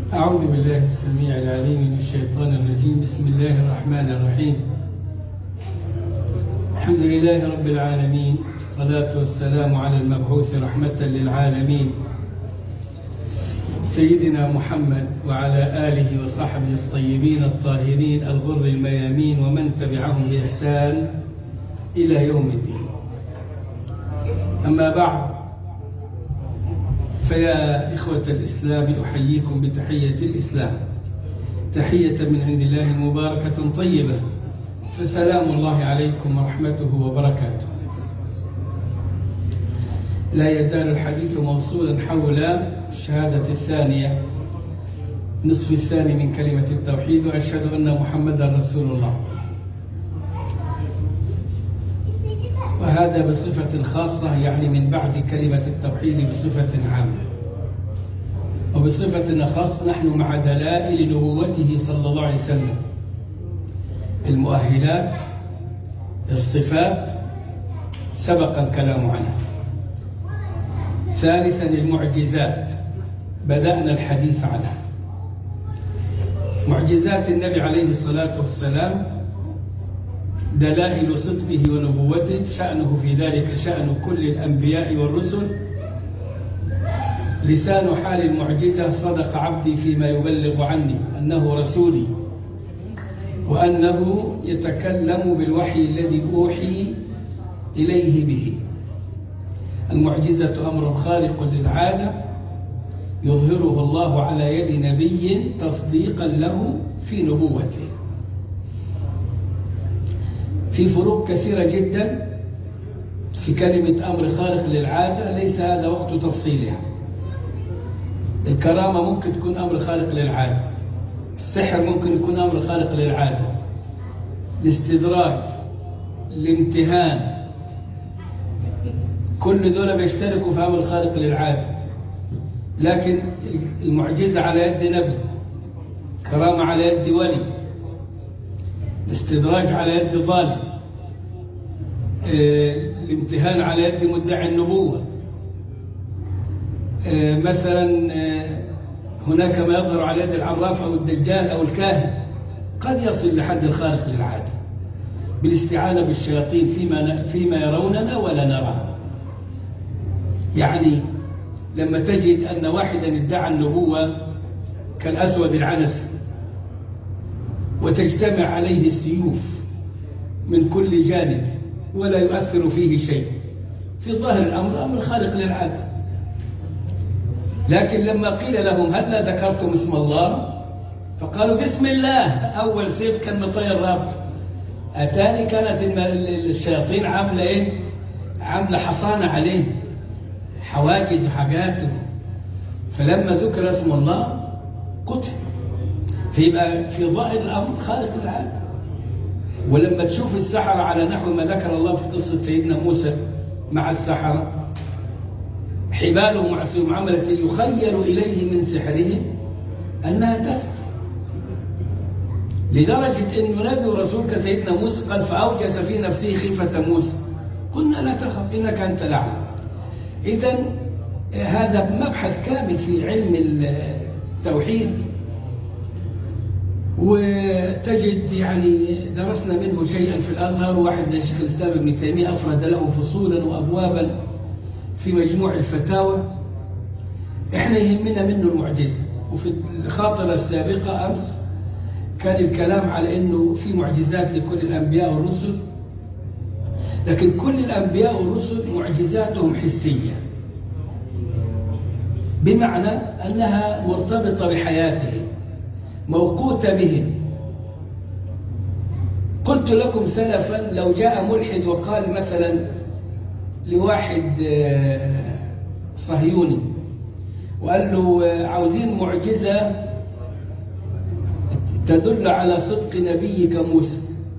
أعوذ بالله السميع العليم من الشيطان الرجيم بسم الله الرحمن الرحيم الحمد لله رب العالمين والصلاة والسلام على المبعوث رحمة للعالمين سيدنا محمد وعلى آله وصحبه الطيبين الطاهرين الغر الميامين ومن تبعهم بإحسان إلى يوم الدين أما بعد فيا إخوة الإسلام أحييكم بتحية الإسلام تحية من عند الله مباركة طيبة فسلام الله عليكم ورحمته وبركاته لا يزال الحديث موصولا حول الشهادة الثانية نصف الثاني من كلمة التوحيد وأشهد أن محمدا رسول الله وهذا بصفة خاصة يعني من بعد كلمة التوحيد بصفة عامة وبصفة أخص نحن مع دلائل نبوته صلى الله عليه وسلم المؤهلات الصفات سبق الكلام عنها ثالثا المعجزات بدأنا الحديث عنها معجزات النبي عليه الصلاة والسلام دلائل صدقه ونبوته شأنه في ذلك شأن كل الأنبياء والرسل لسان حال المعجزة صدق عبدي فيما يبلغ عني أنه رسولي وأنه يتكلم بالوحي الذي أوحي إليه به المعجزة أمر خارق للعادة يظهره الله على يد نبي تصديقا له في نبوته في فروق كثيرة جدا في كلمة أمر خارق للعادة ليس هذا وقت تفصيلها الكرامة ممكن تكون أمر خارق للعادة السحر ممكن يكون أمر خارق للعادة الاستدراج الامتهان كل دول بيشتركوا في أمر خارق للعادة لكن المعجزة على يد نبي كرامة على يد ولي الاستدراج على يد ظالم الامتهان على يد مدعي النبوة مثلا هناك ما يظهر على يد العراف أو الدجال أو الكاهن قد يصل لحد الخارق للعادة بالاستعانة بالشياطين فيما, فيما يروننا ولا نراه يعني لما تجد أن واحدا ادعى النبوة كالأسود العنسي وتجتمع عليه السيوف من كل جانب ولا يؤثر فيه شيء في ظاهر الأمر أمر خارق للعادة لكن لما قيل لهم هل ذكرتم اسم الله فقالوا بسم الله أول سيف كان مطير رابط أتاني كانت الشياطين عاملة إيه عاملة حصانة عليه حواجز وحاجات فلما ذكر اسم الله قتل فيبقى في ظاهر الأمر خارق العادة ولما تشوف السحرة على نحو ما ذكر الله في قصة سيدنا موسى مع السحرة حبالهم وعصيهم عملت يخيل إليه من سحرهم أنها تسحر لدرجة أن نبي ورسول كسيدنا موسى قال فأوجس في نفسه خيفة موسى قلنا لا تخف إنك أنت الأعلى إذا هذا مبحث كامل في علم التوحيد وتجد يعني درسنا منه شيئا في الأزهر واحد زي شيخ الإسلام ابن تيمية أفرد له فصولا وأبوابا في مجموع الفتاوى احنا يهمنا منه المعجزة وفي الخاطرة السابقة أمس كان الكلام على أنه في معجزات لكل الأنبياء والرسل لكن كل الأنبياء والرسل معجزاتهم حسية بمعنى أنها مرتبطة بحياتهم موقوتة بهم قلت لكم سلفا لو جاء ملحد وقال مثلا لواحد صهيوني وقال له عاوزين معجزة تدل على صدق نبيك موسى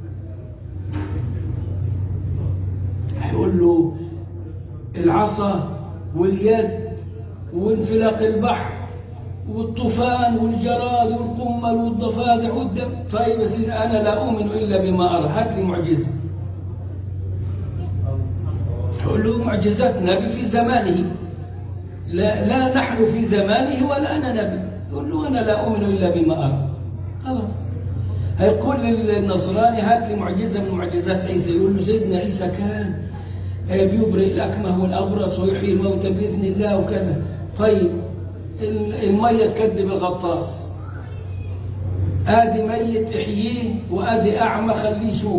هيقول له العصا واليد وانفلاق البحر والطوفان والجراد والقمل والضفادع والدم طيب يا سيدي أنا لا أؤمن إلا بما أرى هات لي معجزة يقول له معجزات نبي في زمانه لا, لا نحن في زمانه ولا أنا نبي يقول له أنا لا أؤمن إلا بما أرى خلاص هيقول للنصراني هات لي معجزة من معجزات عيسى يقول له سيدنا عيسى كان بيبرئ الأكمه والأبرص ويحيي الموتى بإذن الله وكذا طيب المية تكذب الغطاس آدي ميت احييه وآدي أعمى خليه يشوف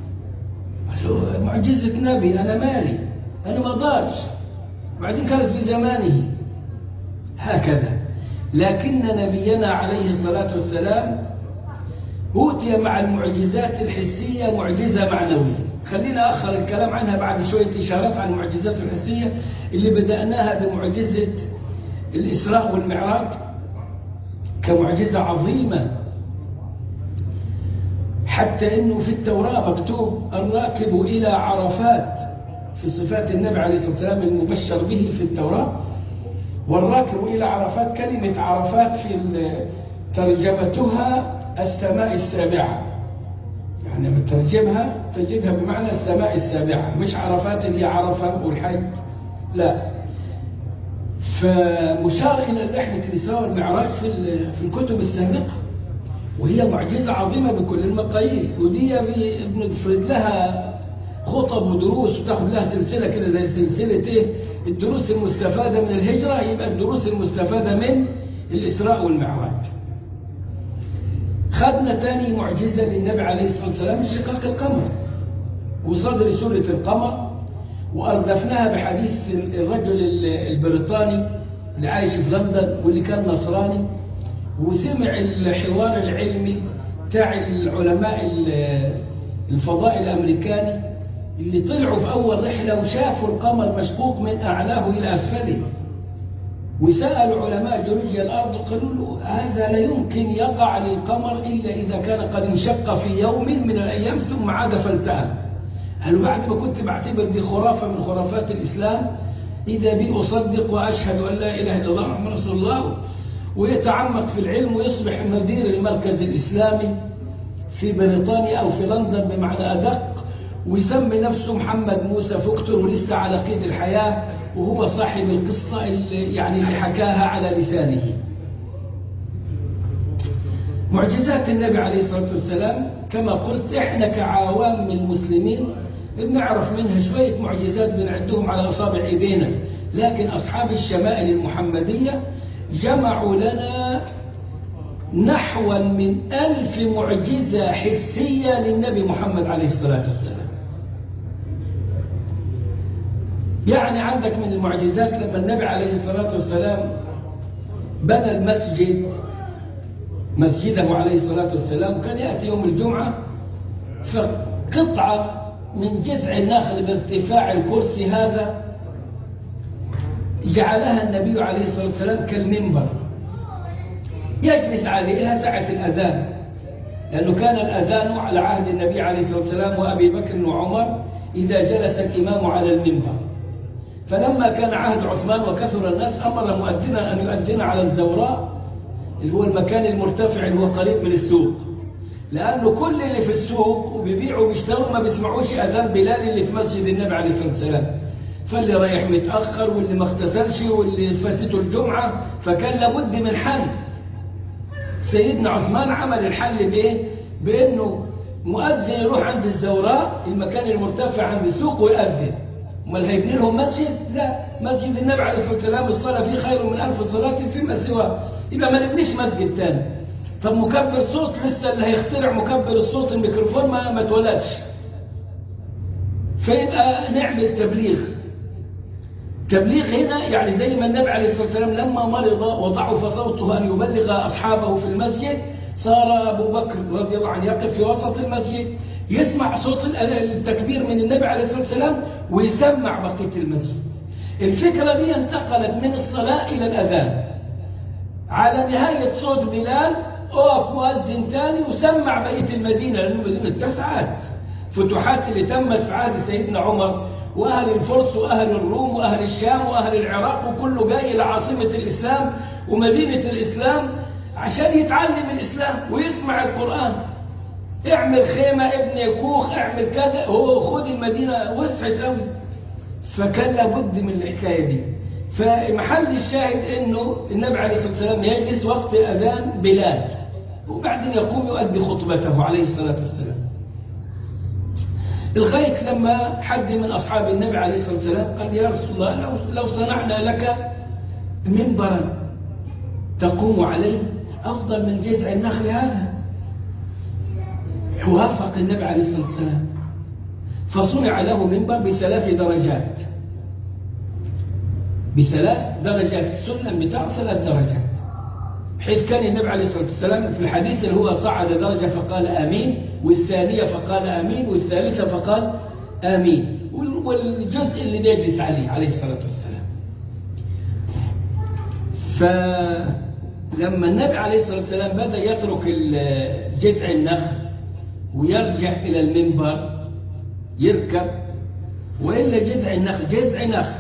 معجزة نبي أنا مالي أنا ما ضارش بعدين كانت في زمانه هكذا لكن نبينا عليه الصلاة والسلام أوتي مع المعجزات الحسية معجزة معنوية خلينا أخر الكلام عنها بعد شوية إشارات عن المعجزات الحسية اللي بدأناها بمعجزة الإسراء والمعراج كمعجزة عظيمة حتى أنه في التوراة مكتوب الراكب إلى عرفات في صفات النبي عليه الصلاة والسلام المبشر به في التوراة والراكب إلى عرفات كلمة عرفات في ترجمتها السماء السابعة يعني لما ترجمها تجدها بمعنى السماء السابعة مش عرفات اللي عرفة والحج لا فمشار إلى رحلة الإسراء والمعراج في في الكتب السابقة وهي معجزة عظيمة بكل المقاييس ودي بنفرد لها خطب ودروس وتاخد لها سلسلة كده زي سلسلة ايه الدروس المستفادة من الهجرة يبقى الدروس المستفادة من الإسراء والمعراج خدنا تاني معجزة للنبي عليه الصلاة والسلام انشقاق القمر وصدر سورة القمر وأردفناها بحديث الرجل البريطاني اللي عايش في لندن واللي كان نصراني وسمع الحوار العلمي بتاع العلماء الفضاء الأمريكاني اللي طلعوا في أول رحلة وشافوا القمر مشقوق من أعلاه إلى أسفله وسألوا علماء جيولوجيا الأرض قالوا له هذا لا يمكن يقع للقمر إلا إذا كان قد انشق في يوم من الأيام ثم عاد فالتأم قالوا بعد ما كنت بعتبر دي خرافة من خرافات الإسلام إذا بي أصدق وأشهد أن لا إله إلا الله محمد رسول الله ويتعمق في العلم ويصبح مدير المركز الإسلامي في بريطانيا أو في لندن بمعنى أدق ويسمي نفسه محمد موسى فكتور ولسه على قيد الحياة وهو صاحب القصة اللي يعني اللي حكاها على لسانه معجزات النبي عليه الصلاة والسلام كما قلت احنا كعوام المسلمين بنعرف منها شوية معجزات بنعدهم على أصابع ايدينا لكن أصحاب الشمائل المحمدية جمعوا لنا نحو من ألف معجزة حسية للنبي محمد عليه الصلاة والسلام يعني عندك من المعجزات لما النبي عليه الصلاة والسلام بنى المسجد مسجده عليه الصلاة والسلام كان يأتي يوم الجمعة فقطعة من جذع النخل بارتفاع الكرسي هذا جعلها النبي عليه الصلاة والسلام كالمنبر يجلس عليها ساعة الأذان لأنه كان الأذان على عهد النبي عليه الصلاة والسلام وأبي بكر وعمر إذا جلس الإمام على المنبر فلما كان عهد عثمان وكثر الناس أمر مؤذنا أن يؤذن على الزوراء اللي هو المكان المرتفع اللي هو قريب من السوق لأنه كل اللي في السوق وبيبيعوا وبيشتروا ما بيسمعوش أذان بلال اللي في مسجد النبي عليه الصلاة والسلام فاللي رايح متأخر واللي ما اختتلش واللي فاتته الجمعة فكان لابد من حل سيدنا عثمان عمل الحل بإيه؟ بأنه مؤذن يروح عند الزوراء المكان المرتفع عند السوق ويؤذن امال هيبني لهم مسجد لا مسجد النبي عليه الصلاه والسلام الصلاه فيه خير من ألف صلاه فيما سواه يبقى ما نبنيش مسجد تاني طب مكبر صوت لسه اللي هيخترع مكبر الصوت الميكروفون ما ما اتولدش فيبقى نعمل تبليغ تبليغ هنا يعني زي ما النبي عليه الصلاه والسلام لما مرض وضعف صوته ان يبلغ اصحابه في المسجد صار ابو بكر رضي الله عنه يقف في وسط المسجد يسمع صوت التكبير من النبي عليه الصلاه والسلام ويسمع بقيه المسجد الفكره دي انتقلت من الصلاه الى الاذان على نهايه صوت بلال اقف مؤذن ثاني وسمع بقيه المدينه لان المدينه اتسعت فتوحات اللي تمت في عهد سيدنا عمر واهل الفرس واهل الروم واهل الشام واهل العراق وكله جاي الى عاصمه الاسلام ومدينه الاسلام عشان يتعلم الاسلام ويسمع القران اعمل خيمه ابني كوخ اعمل كذا هو خد المدينه وسعت قوي فكان لابد من الحكايه دي فمحل الشاهد انه النبي عليه الصلاه والسلام يجلس وقت اذان بلال وبعدين يقوم يؤدي خطبته عليه الصلاه والسلام لغايه لما حد من اصحاب النبي عليه الصلاه والسلام قال يا رسول الله لو لو صنعنا لك منبرا تقوم عليه افضل من جذع النخل هذا وافق النبي عليه الصلاه والسلام فصنع له منبر بثلاث درجات بثلاث درجات السلم بتاعه ثلاث درجات حيث كان النبي عليه الصلاة والسلام في الحديث اللي هو صعد درجة فقال آمين والثانية فقال آمين والثالثة فقال آمين والجزء اللي بيجلس عليه عليه الصلاة والسلام فلما النبي عليه الصلاة والسلام بدأ يترك جذع النخل ويرجع إلى المنبر يركب وإلا جذع النخل جذع نخل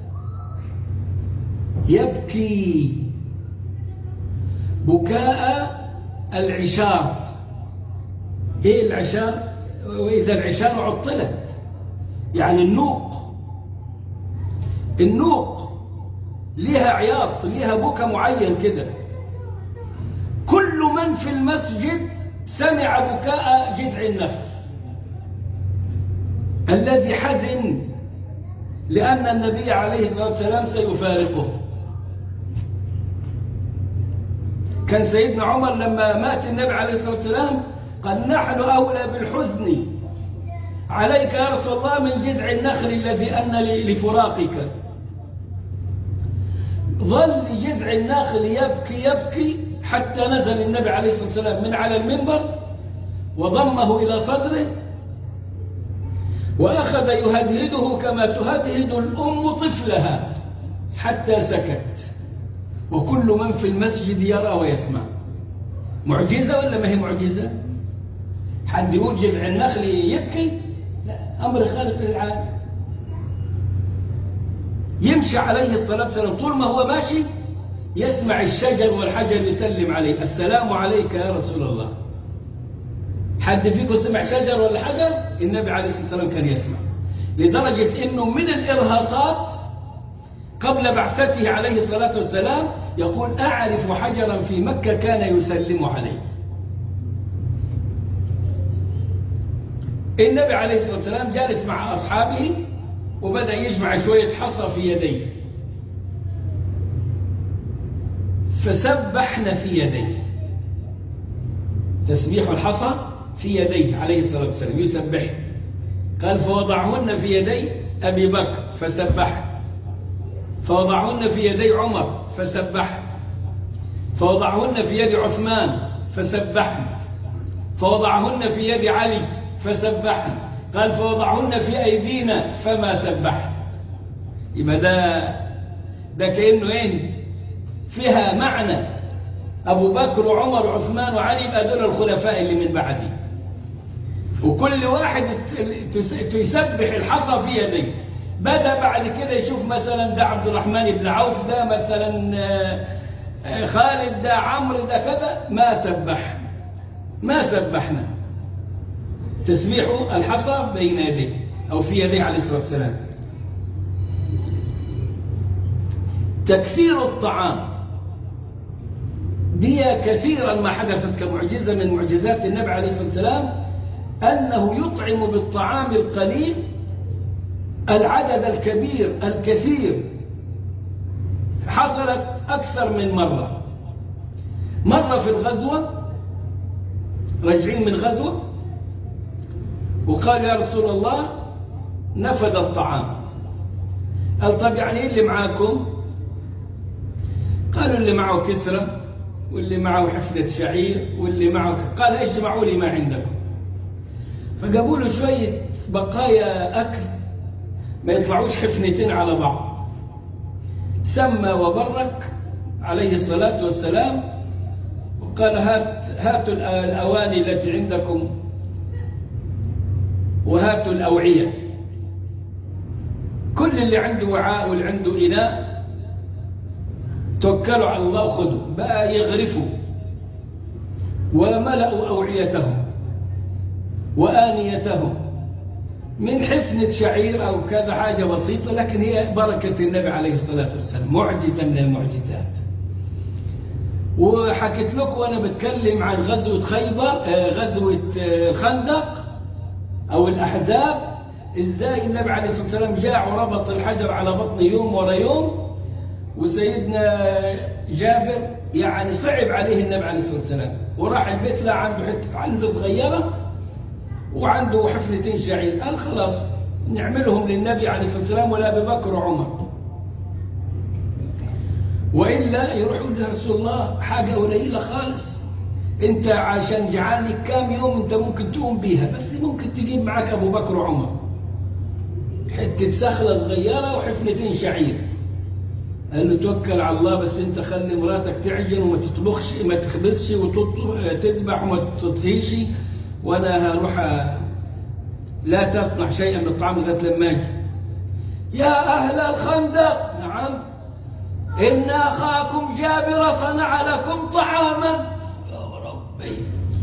يبكي بكاء العشار ايه العشار واذا العشار عطلت يعني النوق النوق ليها عياط ليها بكى معين كده كل من في المسجد سمع بكاء جذع النخل الذي حزن لأن النبي عليه الصلاة والسلام سيفارقه كان سيدنا عمر لما مات النبي عليه الصلاة والسلام قال نحن أولى بالحزن عليك يا رسول الله من جذع النخل الذي أن لفراقك ظل جذع النخل يبكي يبكي حتى نزل النبي عليه الصلاة والسلام من على المنبر وضمه إلى صدره وأخذ يهدهده كما تهدهد الأم طفلها حتى سكت وكل من في المسجد يرى ويسمع معجزة ولا ما هي معجزة حد يقول جذع النخل يبكي لا أمر خارق للعالم يمشي عليه الصلاة والسلام طول ما هو ماشي يسمع الشجر والحجر يسلم عليه السلام عليك يا رسول الله حد فيكم سمع شجر ولا حجر النبي عليه الصلاة والسلام كان يسمع لدرجة انه من الارهاصات قبل بعثته عليه الصلاة والسلام يقول أعرف حجرا في مكة كان يسلم عليه النبي عليه الصلاة والسلام جالس مع أصحابه وبدأ يجمع شوية حصى في يديه فسبحن في يديه تسبيح الحصى في يديه عليه الصلاة والسلام يسبح قال فوضعهن في يدي أبي بكر فسبح فوضعهن في يدي عمر فسبح فوضعهن في يد عثمان فسبحن فوضعهن في يد علي فسبحن قال فوضعهن في أيدينا فما سبحن يبقى ده ده كأنه ايه فيها معنى أبو بكر وعمر وعثمان وعلي يبقى دول الخلفاء اللي من بعدي وكل واحد تسبح الحصى في يديه بدأ بعد كده يشوف مثلا ده عبد الرحمن بن عوف ده مثلا خالد ده عمرو ده كذا ما سبح ما سبحنا تسبيح الحصى بين يديه أو في يديه عليه الصلاة والسلام تكثير الطعام دي كثيرا ما حدثت كمعجزة من معجزات النبي عليه الصلاة والسلام أنه يطعم بالطعام القليل العدد الكبير الكثير حصلت أكثر من مرة مرة في الغزوة راجعين من غزوة وقال يا رسول الله نفد الطعام قال طب يعني ايه اللي معاكم قالوا اللي معه كسرة واللي معه حفلة شعير واللي معه قال اجمعوا لي ما عندكم فجابوا له شوية بقايا أكل ما يطلعوش حفنتين على بعض سمى وبرك عليه الصلاة والسلام وقال هات هاتوا الأواني التي عندكم وهاتوا الأوعية كل اللي عنده وعاء واللي عنده إناء توكلوا على الله خذوا بقى يغرفوا وملأوا أوعيتهم وآنيتهم من حفنة شعير أو كذا حاجة بسيطة لكن هي بركة النبي عليه الصلاة والسلام معجزة من المعجزات وحكيت لكم وأنا بتكلم عن غزوة خيبر آه، غزوة آه، الخندق أو الأحزاب إزاي النبي عليه الصلاة والسلام جاء وربط الحجر على بطن يوم ورا يوم وسيدنا جابر يعني صعب عليه النبي عليه الصلاة والسلام وراح البيت لا عنده حتة عنده صغيرة وعنده حفلتين شعير قال خلاص نعملهم للنبي عليه الصلاة والسلام ولا أبي بكر وعمر وإلا يروح يقول يا رسول الله حاجة قليلة خالص انت عشان جعان لك كام يوم انت ممكن تقوم بيها بس ممكن تجيب معاك ابو بكر وعمر حتة سخلة صغيرة وحفلتين شعير قال له توكل على الله بس انت خلي مراتك تعجن وما تطبخش ما تخبزش وتذبح وما تطهيش وانا هروح أ- لا تصنع شيئا من الطعام لغايه لما اجي يا اهل الخندق نعم ان اخاكم جابر صنع لكم طعاما يا ربي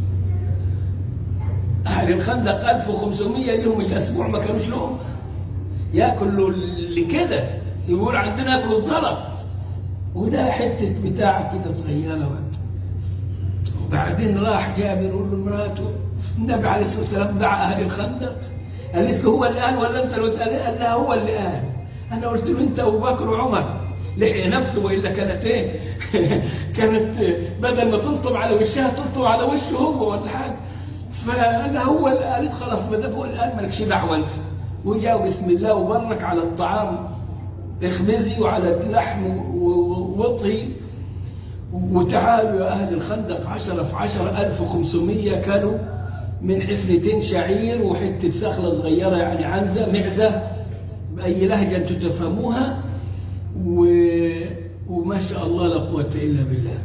اهل الخندق 1500 لهم الاسبوع ما كانوش لهم ياكلوا اللي كده يقول عندنا ياكلوا الزلط وده حته بتاع كده صغيره بقى. وبعدين راح جابر يقول لمراته النبي عليه الصلاه والسلام دعا اهل الخندق قالت له هو اللي قال ولا انت اللي قلت قال قال لها هو اللي قال انا قلت له انت ابو بكر وعمر لحق نفسه والا كانت ايه كانت بدل ما تلطم على وشها تلطم على وشه هو ولا حاجه فقال لها هو اللي قالت خلاص ما دام هو اللي قال مالكش دعوه انت وجاء بسم الله وبرك على الطعام اخبزي وعلى اللحم ووطهي وتعالوا يا أهل الخندق عشرة في عشرة ألف وخمسمية كانوا من حفلتين شعير وحتة سخلة صغيرة يعني عنزة معزة بأي لهجة أنتم تفهموها و... وما شاء الله لا قوة إلا بالله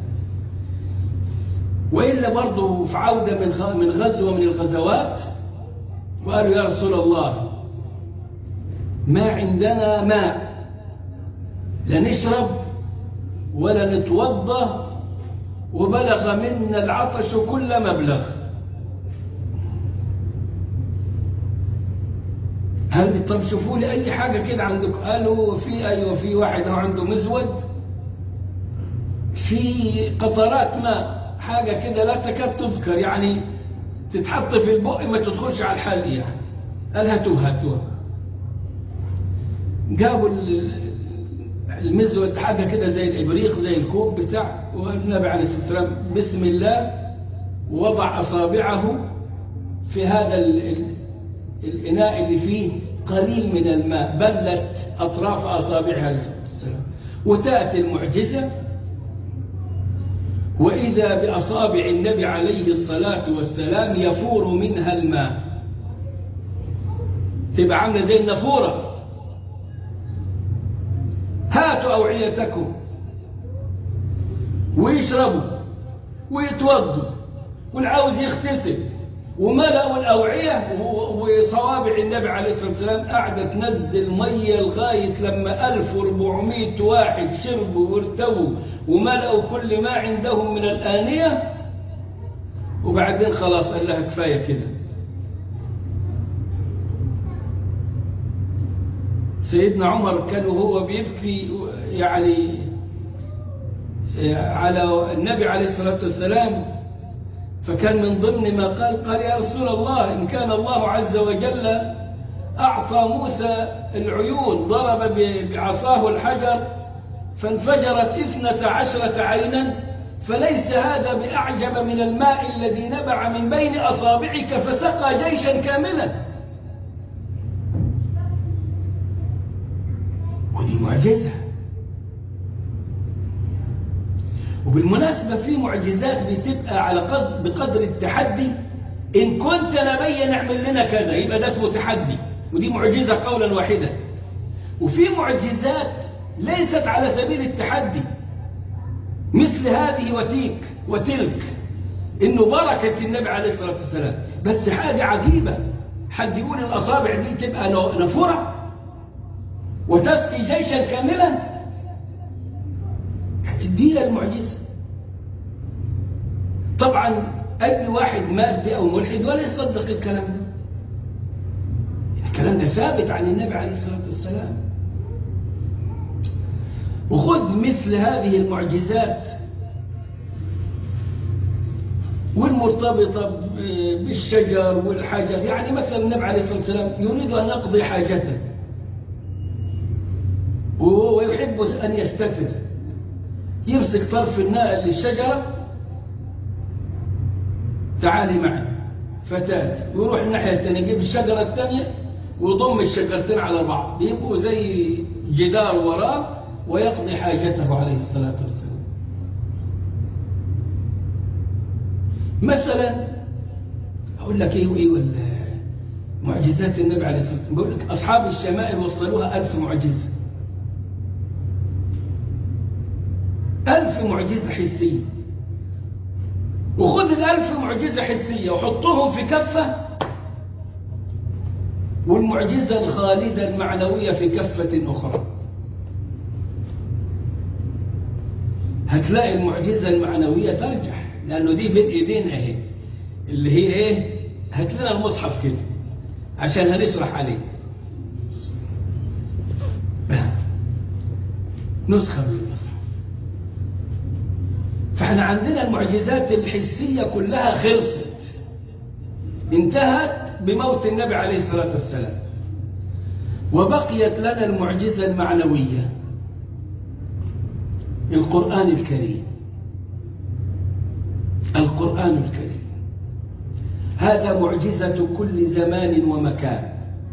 وإلا برضه في عودة من غ- من غزوة من الغزوات وقالوا يا رسول الله ما عندنا ماء لا نشرب ولا نتوضا وبلغ منا العطش كل مبلغ هل طب شوفوا لي اي حاجه كده عندك قالوا في ايوه في واحد هو عنده مزود في قطرات ماء حاجه كده لا تكاد تذكر يعني تتحط في البق ما تدخلش على الحل يعني قال هاتوها هاتوها جابوا ال- المزود حاجة كده زي الإبريق زي الكوب بتاع والنبي عليه الصلاة والسلام بسم الله وضع أصابعه في هذا ال ال الإناء اللي فيه قليل من الماء بلت أطراف أصابعه عليه الصلاة والسلام وتأتي المعجزة وإذا بأصابع النبي عليه الصلاة والسلام يفور منها الماء تبقى عاملة زي النافورة هاتوا أوعيتكم ويشربوا ويتوضوا والعاوز يغتسل وملأوا الأوعية و- وصوابع النبي عليه الصلاة والسلام قاعدة تنزل مية لغاية لما 1400 واحد شربوا وارتووا وملأوا كل ما عندهم من الآنية وبعدين خلاص قال لها كفاية كده سيدنا عمر كان وهو بيبكي يعني على النبي عليه الصلاة والسلام فكان من ضمن ما قال قال يا رسول الله إن كان الله عز وجل أعطى موسى العيون ضرب بعصاه الحجر فانفجرت اثنة عشرة عينا فليس هذا بأعجب من الماء الذي نبع من بين أصابعك فسقى جيشا كاملا ودي معجزة وبالمناسبة في معجزات بتبقى على قدر بقدر التحدي إن كنت نبيا نعمل لنا كذا يبقى ده اسمه تحدي ودي معجزة قولا واحدا وفي معجزات ليست على سبيل التحدي مثل هذه وتيك وتلك إنه بركة النبي عليه الصلاة والسلام بس حاجة عجيبة حد يقول الأصابع دي تبقى نفرة وتسقي جيشا كاملا دي المعجزة طبعا أي واحد مادي أو ملحد ولا يصدق الكلام ده الكلام ده ثابت عن النبي عليه الصلاة والسلام وخذ مثل هذه المعجزات والمرتبطة بالشجر والحجر يعني مثلا النبي عليه الصلاة والسلام يريد أن يقضي حاجته ويحب أن يستتر يمسك طرف النائل للشجرة تعالي معي فتاة ويروح الناحية الثانية يجيب الشجرة الثانية ويضم الشجرتين على بعض يبقوا زي جدار وراه ويقضي حاجته عليه الصلاة والسلام مثلا أقول لك إيه وإيه ولا معجزات النبي عليه الصلاة والسلام بقول لك أصحاب الشمائل وصلوها ألف معجزة ألف معجزة حسية وخذ الألف معجزة حسية وحطهم في كفة والمعجزة الخالدة المعنوية في كفة أخرى هتلاقي المعجزة المعنوية ترجح لأنه دي بين إيدينا أهي اللي هي إيه هات لنا المصحف كده عشان هنشرح عليه نسخة من المصحف فاحنا عندنا المعجزات الحسية كلها خلصت انتهت بموت النبي عليه الصلاة والسلام وبقيت لنا المعجزة المعنوية القرآن الكريم القرآن الكريم هذا معجزة كل زمان ومكان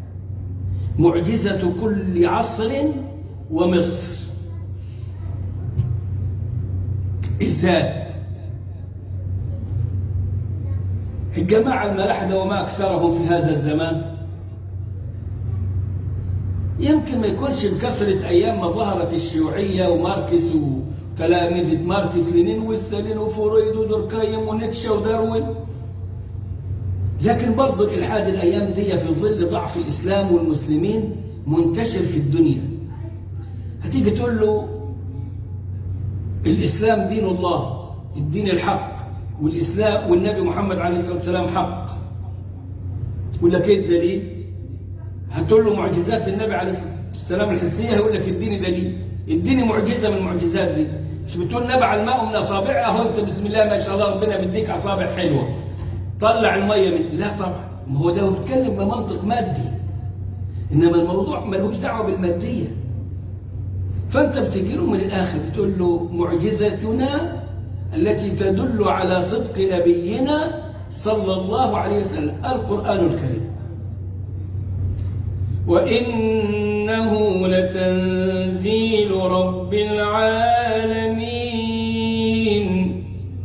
معجزة كل عصر ومصر إزاي الجماعة الملاحدة وما أكثرهم في هذا الزمان يمكن ما يكونش بكثرة أيام ما ظهرت الشيوعية وماركس وتلامذة ماركس لينين وستالين وفرويد ودوركايم ونيتشه وداروين لكن برضه الإلحاد الأيام دي في ظل ضعف الإسلام والمسلمين منتشر في الدنيا هتيجي تقول له الإسلام دين الله الدين الحق والإسلام والنبي محمد عليه الصلاة والسلام حق يقول لك ايه الدليل هتقول له معجزات النبي عليه الصلاة والسلام الحسية هيقول لك اديني دليل اديني معجزة من المعجزات دي مش بتقول نبع الماء من أصابعه اهو انت بسم الله ما شاء الله ربنا بيديك أصابع حلوة طلع المية من لا طبعا ما هو ده بيتكلم بمنطق مادي إنما الموضوع ملوش دعوة بالمادية فأنت بتجي له من الآخر بتقول له معجزتنا التي تدل على صدق نبينا صلى الله عليه وسلم القرآن الكريم وإنه لتنزيل رب العالمين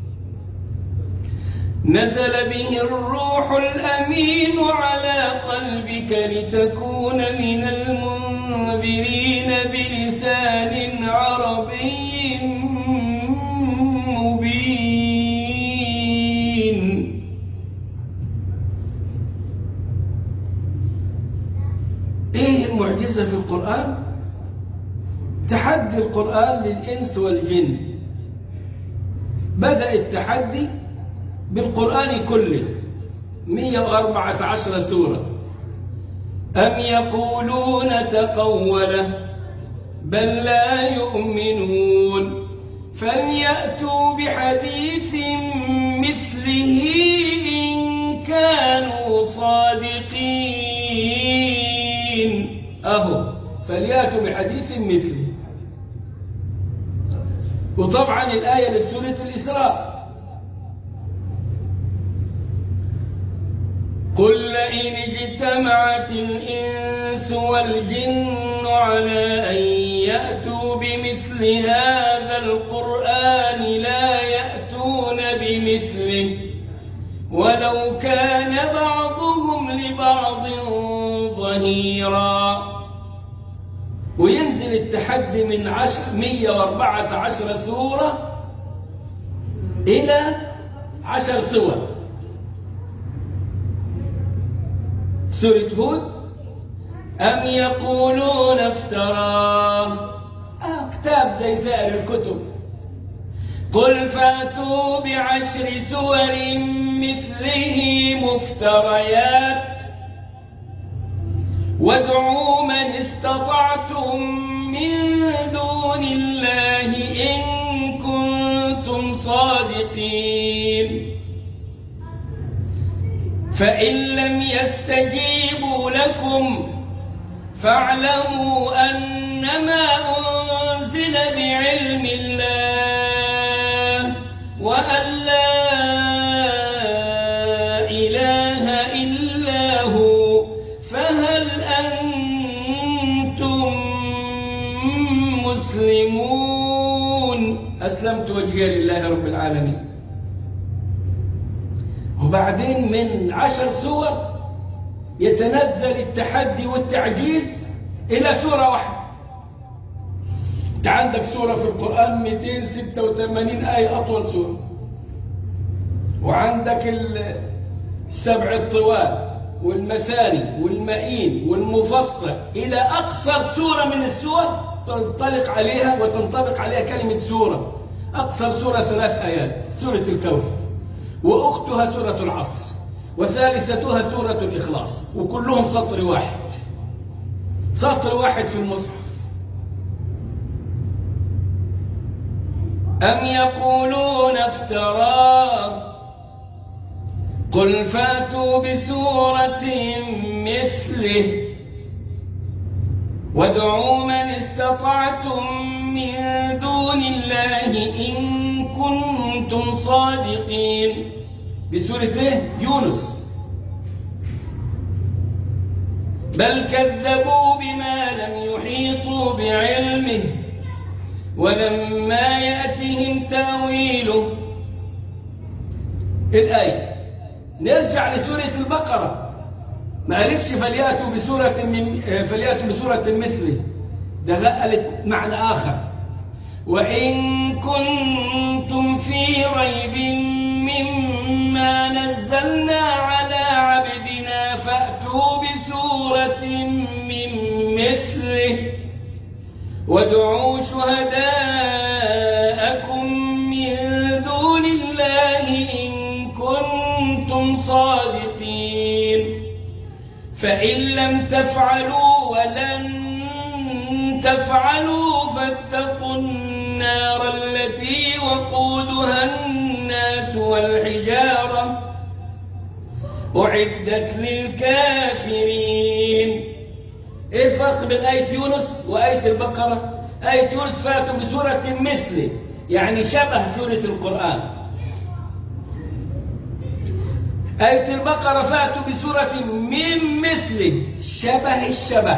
نزل به الروح الأمين على قلبك لتكون من المنذرين بلسان عربي مبين ايه المعجزة في القرآن تحدي القرآن للإنس والجن بدأ التحدي بالقرآن كله 114 سورة أم يقولون تقوله بل لا يؤمنون فليأتوا بحديث مثله إن كانوا صادقين أهو فليأتوا بحديث مثله وطبعا الآية لسورة الإسراء قل لئن اجتمعت الإنس والجن على أن يأتوا بمثل هذا القرآن لا يأتون بمثله ولو كان بعضهم لبعض ظهيرا وينزل التحدي من عشر مية واربعة عشر سورة إلى عشر سور سورة هود أم يقولون افتراه آه كتاب زي سائر الكتب قل فاتوا بعشر سور مثله مفتريات وادعوا من استطعتم من دون الله إن كنتم صادقين فإن لم يستجيبوا لكم فاعلموا أنما أنزل بعلم الله وأن لا إله إلا هو فهل أنتم مسلمون أسلمت وجهي لله رب العالمين وبعدين من عشر سور يتنزل التحدي والتعجيز إلى سورة واحدة انت عندك سورة في القرآن 286 آية أطول سورة وعندك السبع الطوال والمثاني والمئين والمفصل إلى أقصر سورة من السور تنطلق عليها وتنطبق عليها كلمة سورة أقصر سورة ثلاث آيات سورة الكوثر وأختها سورة العصر وثالثتها سورة الإخلاص وكلهم سطر واحد سطر واحد في المصحف أم يقولون افتراه قل فاتوا بسورة مثله وادعوا من استطعتم من دون الله إن كنتم صادقين بسورة ايه؟ يونس بل كذبوا بما لم يحيطوا بعلمه ولما يأتهم تاويله الآية نرجع لسورة البقرة ما قالتش فليأتوا بسورة من فليأتوا بسورة مثله ده قالت معنى آخر وإن كنتم في ريب مما نزلنا على عبدنا فأتوا بسورة من مثله وادعوا شهداءكم من دون الله إن كنتم صادقين فإن لم تفعلوا ولن تفعلوا فاتقوا النار التي وقودها الناس والحجارة أعدت للكافرين ايه الفرق بين آية يونس وآية البقرة آية يونس فاتوا بسورة مثله يعني شبه سورة القرآن آية البقرة فاتوا بسورة من مثله شبه الشبه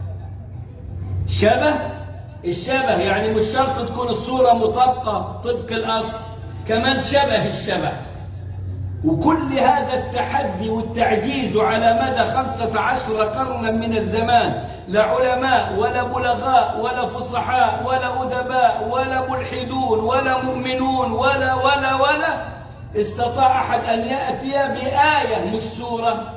شبه الشبه يعني مش شرط تكون الصورة مطابقة طبق الأصل كمان شبه الشبه وكل هذا التحدي والتعجيز على مدى خمسة عشر قرنا من الزمان لا علماء ولا بلغاء ولا فصحاء ولا أدباء ولا ملحدون ولا مؤمنون ولا ولا ولا استطاع أحد أن يأتي بآية مش سورة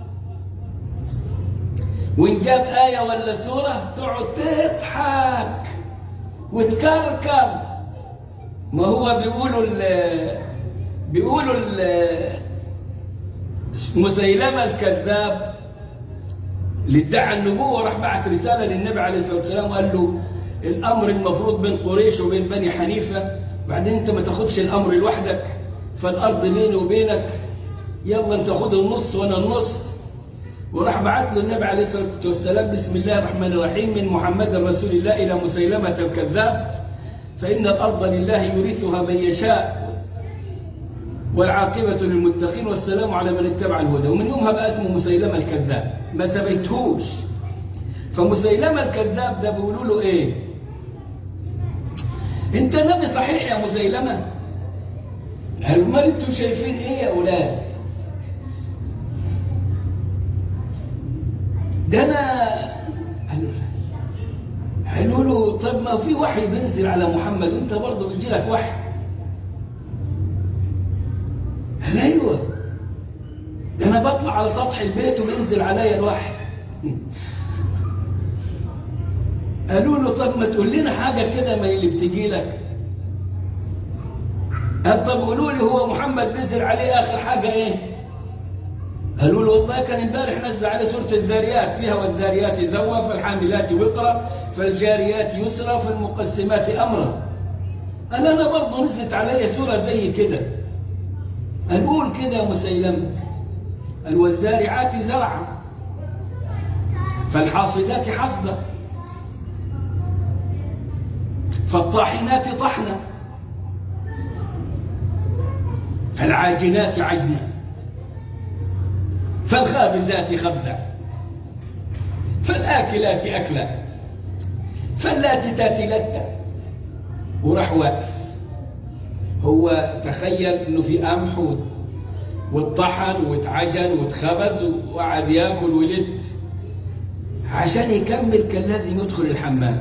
وإن جاب آية ولا سورة تقعد تضحك وتكركر ما هو بيقولوا ال بيقولوا ال مسيلمة الكذاب اللي ادعى النبوة راح بعت رسالة للنبي عليه الصلاة والسلام وقال له الأمر المفروض بين قريش وبين بني حنيفة بعدين أنت ما تاخدش الأمر لوحدك فالأرض بيني وبينك يلا أنت خد النص وأنا النص وراح بعت له النبي عليه الصلاة والسلام بسم الله الرحمن الرحيم من محمد رسول الله إلى مسيلمة الكذاب فإن الأرض لله يورثها من يشاء والعاقبة للمتقين والسلام على من اتبع الهدى ومن يومها بقى اسمه مسيلمة الكذاب ما سبيتهوش فمسيلمة الكذاب ده بيقولوا له ايه انت نبي صحيح يا مسيلمة هل ما انتوا شايفين ايه يا اولاد ده انا قالوا له طب ما في وحي بينزل على محمد انت برضه بيجي لك وحي قال ايوه ده انا بطلع على سطح البيت وبينزل عليا الوحي قالوا له طب ما تقول لنا حاجه كده ما اللي بتجي لك قال طب قولوا لي هو محمد نزل عليه اخر حاجه ايه قالوا له والله كان امبارح نزل على سورة الذاريات فيها والذاريات ذوى فالحاملات وقرا فالجاريات يسرا فالمقسمات أمرا قال أنا برضه نزلت علي سورة زي كده نقول كده مسيلمة قال والزارعات زرعا فالحاصدات حصدا فالطاحنات طحنا فالعاجنات عجنا فالخابزات خبزا فالآكلات أكلا فاللاتتات لتا وراح واقف هو تخيل انه في قمح واتطحن واتعجن واتخبز وقعد ياكل ولد عشان يكمل كان لازم يدخل الحمام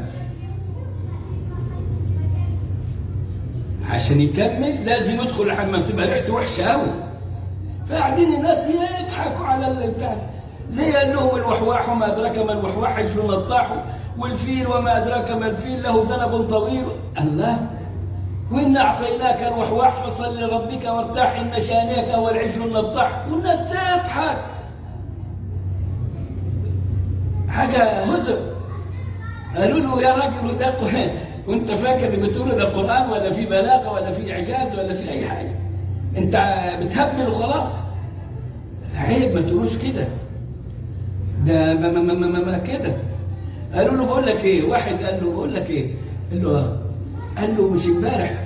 عشان يكمل لازم يدخل الحمام تبقى ريحته وحشه قوي فقاعدين الناس يضحكوا على البتاع زي قال لهم الوحواح وما ادراك ما الوحواح حجر نطاح والفيل وما ادراك ما الفيل له ذنب طويل الله وإن أعطيناك الوحواح فصل لربك وارتاح إن شانئك هو العجل النطاح والناس تضحك حاجة هزر قالوا له يا راجل ده وانت فاكر اللي بتقوله ده قرآن ولا في بلاغة ولا في إعجاز ولا في أي حاجة انت بتهبل وخلاص عيب ما تقولوش كده ده ما ما ما ما, ما كده قالوا له بقول لك ايه واحد قال له بقول لك ايه قال له اه قال له مش امبارح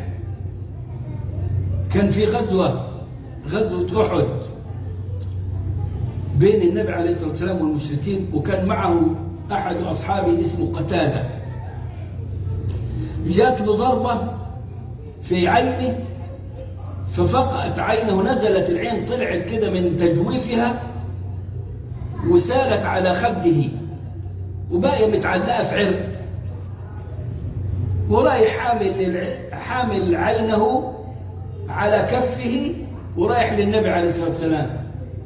كان في غزوة غزوة أحد بين النبي عليه الصلاة والسلام والمشركين وكان معه أحد أصحابه اسمه قتادة جات له ضربة في عينه ففقأت عينه نزلت العين طلعت كده من تجويفها وسالت على خده وباقية متعلقة في عرق ورايح حامل حامل عينه على كفه ورايح للنبي عليه الصلاة والسلام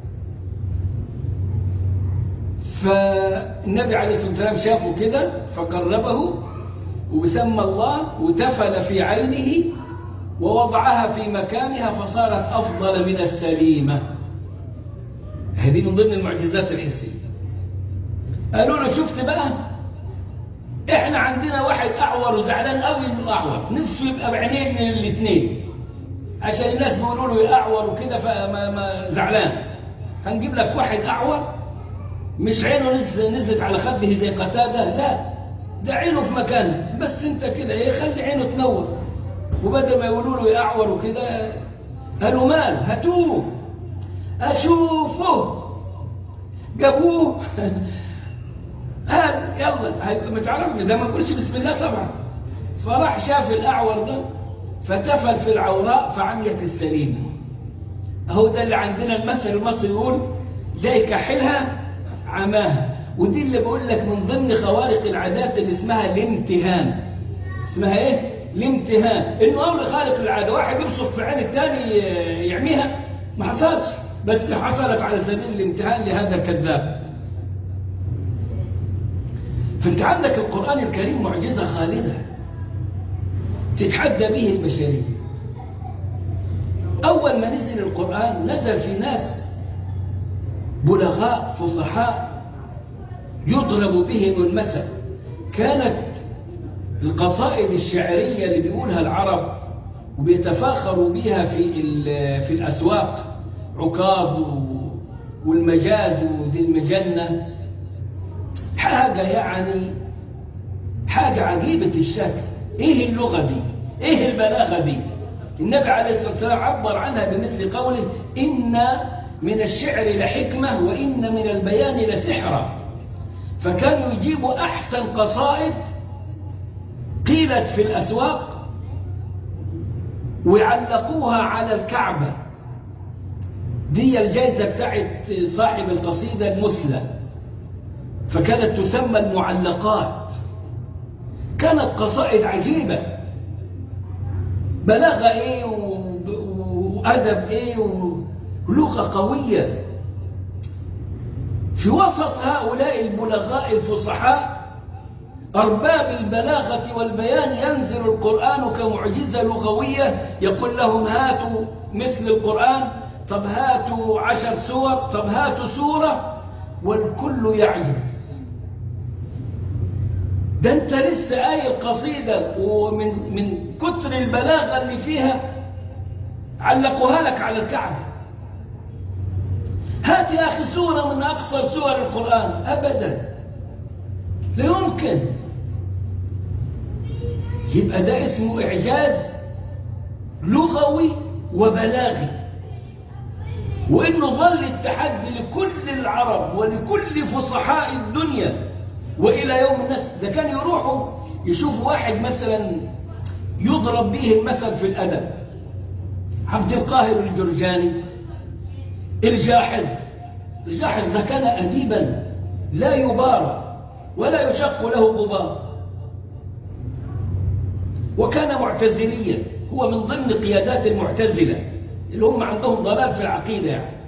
فالنبي عليه الصلاة والسلام شافه كده فقربه وسمى الله وتفل في عينه ووضعها في مكانها فصارت أفضل من السليمة هذه من ضمن المعجزات الحسية قالوا له شفت بقى احنا عندنا واحد اعور وزعلان قوي انه اعور نفسه يبقى بعينين من الاثنين عشان الناس بيقولوا له اعور وكده فما ما زعلان هنجيب لك واحد اعور مش عينه نزلت على خده زي قتاده لا ده عينه في مكانه بس انت كده ايه خلي عينه تنور وبدل ما يقولوا له اعور وكده قالوا مال هاتوه اشوفه جابوه قال يلا ما تعرفني ده ما نقولش بسم الله طبعا فراح شاف الأعور ده فتفل في العوراء فعميت السليمة اهو ده اللي عندنا المثل المصري يقول زي كحلها عماها ودي اللي بقول لك من ضمن خوارق العادات اللي اسمها الامتهان اسمها ايه الامتهان انه امر خارق العاده واحد يبصق في عين الثاني يعميها ما حصلش بس حصلت على سبيل الامتهان لهذا الكذاب فانت عندك القرآن الكريم معجزة خالدة تتحدى به البشرية أول ما نزل القرآن نزل في ناس بلغاء فصحاء يضرب بهم المثل كانت القصائد الشعرية اللي بيقولها العرب وبيتفاخروا بها في في الأسواق عكاظ والمجاز وذي المجنة حاجة يعني حاجة عجيبة الشكل ايه اللغة دي ايه البلاغة دي النبي عليه الصلاة والسلام عبر عنها بمثل قوله إن من الشعر لحكمة وإن من البيان لسحرا فكانوا يجيبوا أحسن قصائد قيلت في الأسواق ويعلقوها على الكعبة دي الجائزة بتاعت صاحب القصيدة المثلى فكانت تسمى المعلقات كانت قصائد عجيبة بلاغة ايه وأدب ايه ولغة قوية في وسط هؤلاء البلغاء الفصحاء أرباب البلاغة والبيان ينزل القرآن كمعجزة لغوية يقول لهم هاتوا مثل القرآن طب هاتوا عشر سور طب هاتوا سورة والكل يعجب ده انت لسه آية القصيدة ومن من كتر البلاغة اللي فيها علقوها لك على الكعبة هات يا أخي سورة من أقصر سور القرآن أبدا لا يمكن يبقى ده اسمه إعجاز لغوي وبلاغي وإنه ظل التحدي لكل العرب ولكل فصحاء الدنيا وإلى يوم الناس ده كان يروحوا يشوفوا واحد مثلا يضرب به المثل في الأدب عبد القاهر الجرجاني الجاحظ الجاحظ ده كان أديبا لا يبارى ولا يشق له غبار وكان معتزليا هو من ضمن قيادات المعتزلة اللي هم عندهم ضلال في العقيدة يعني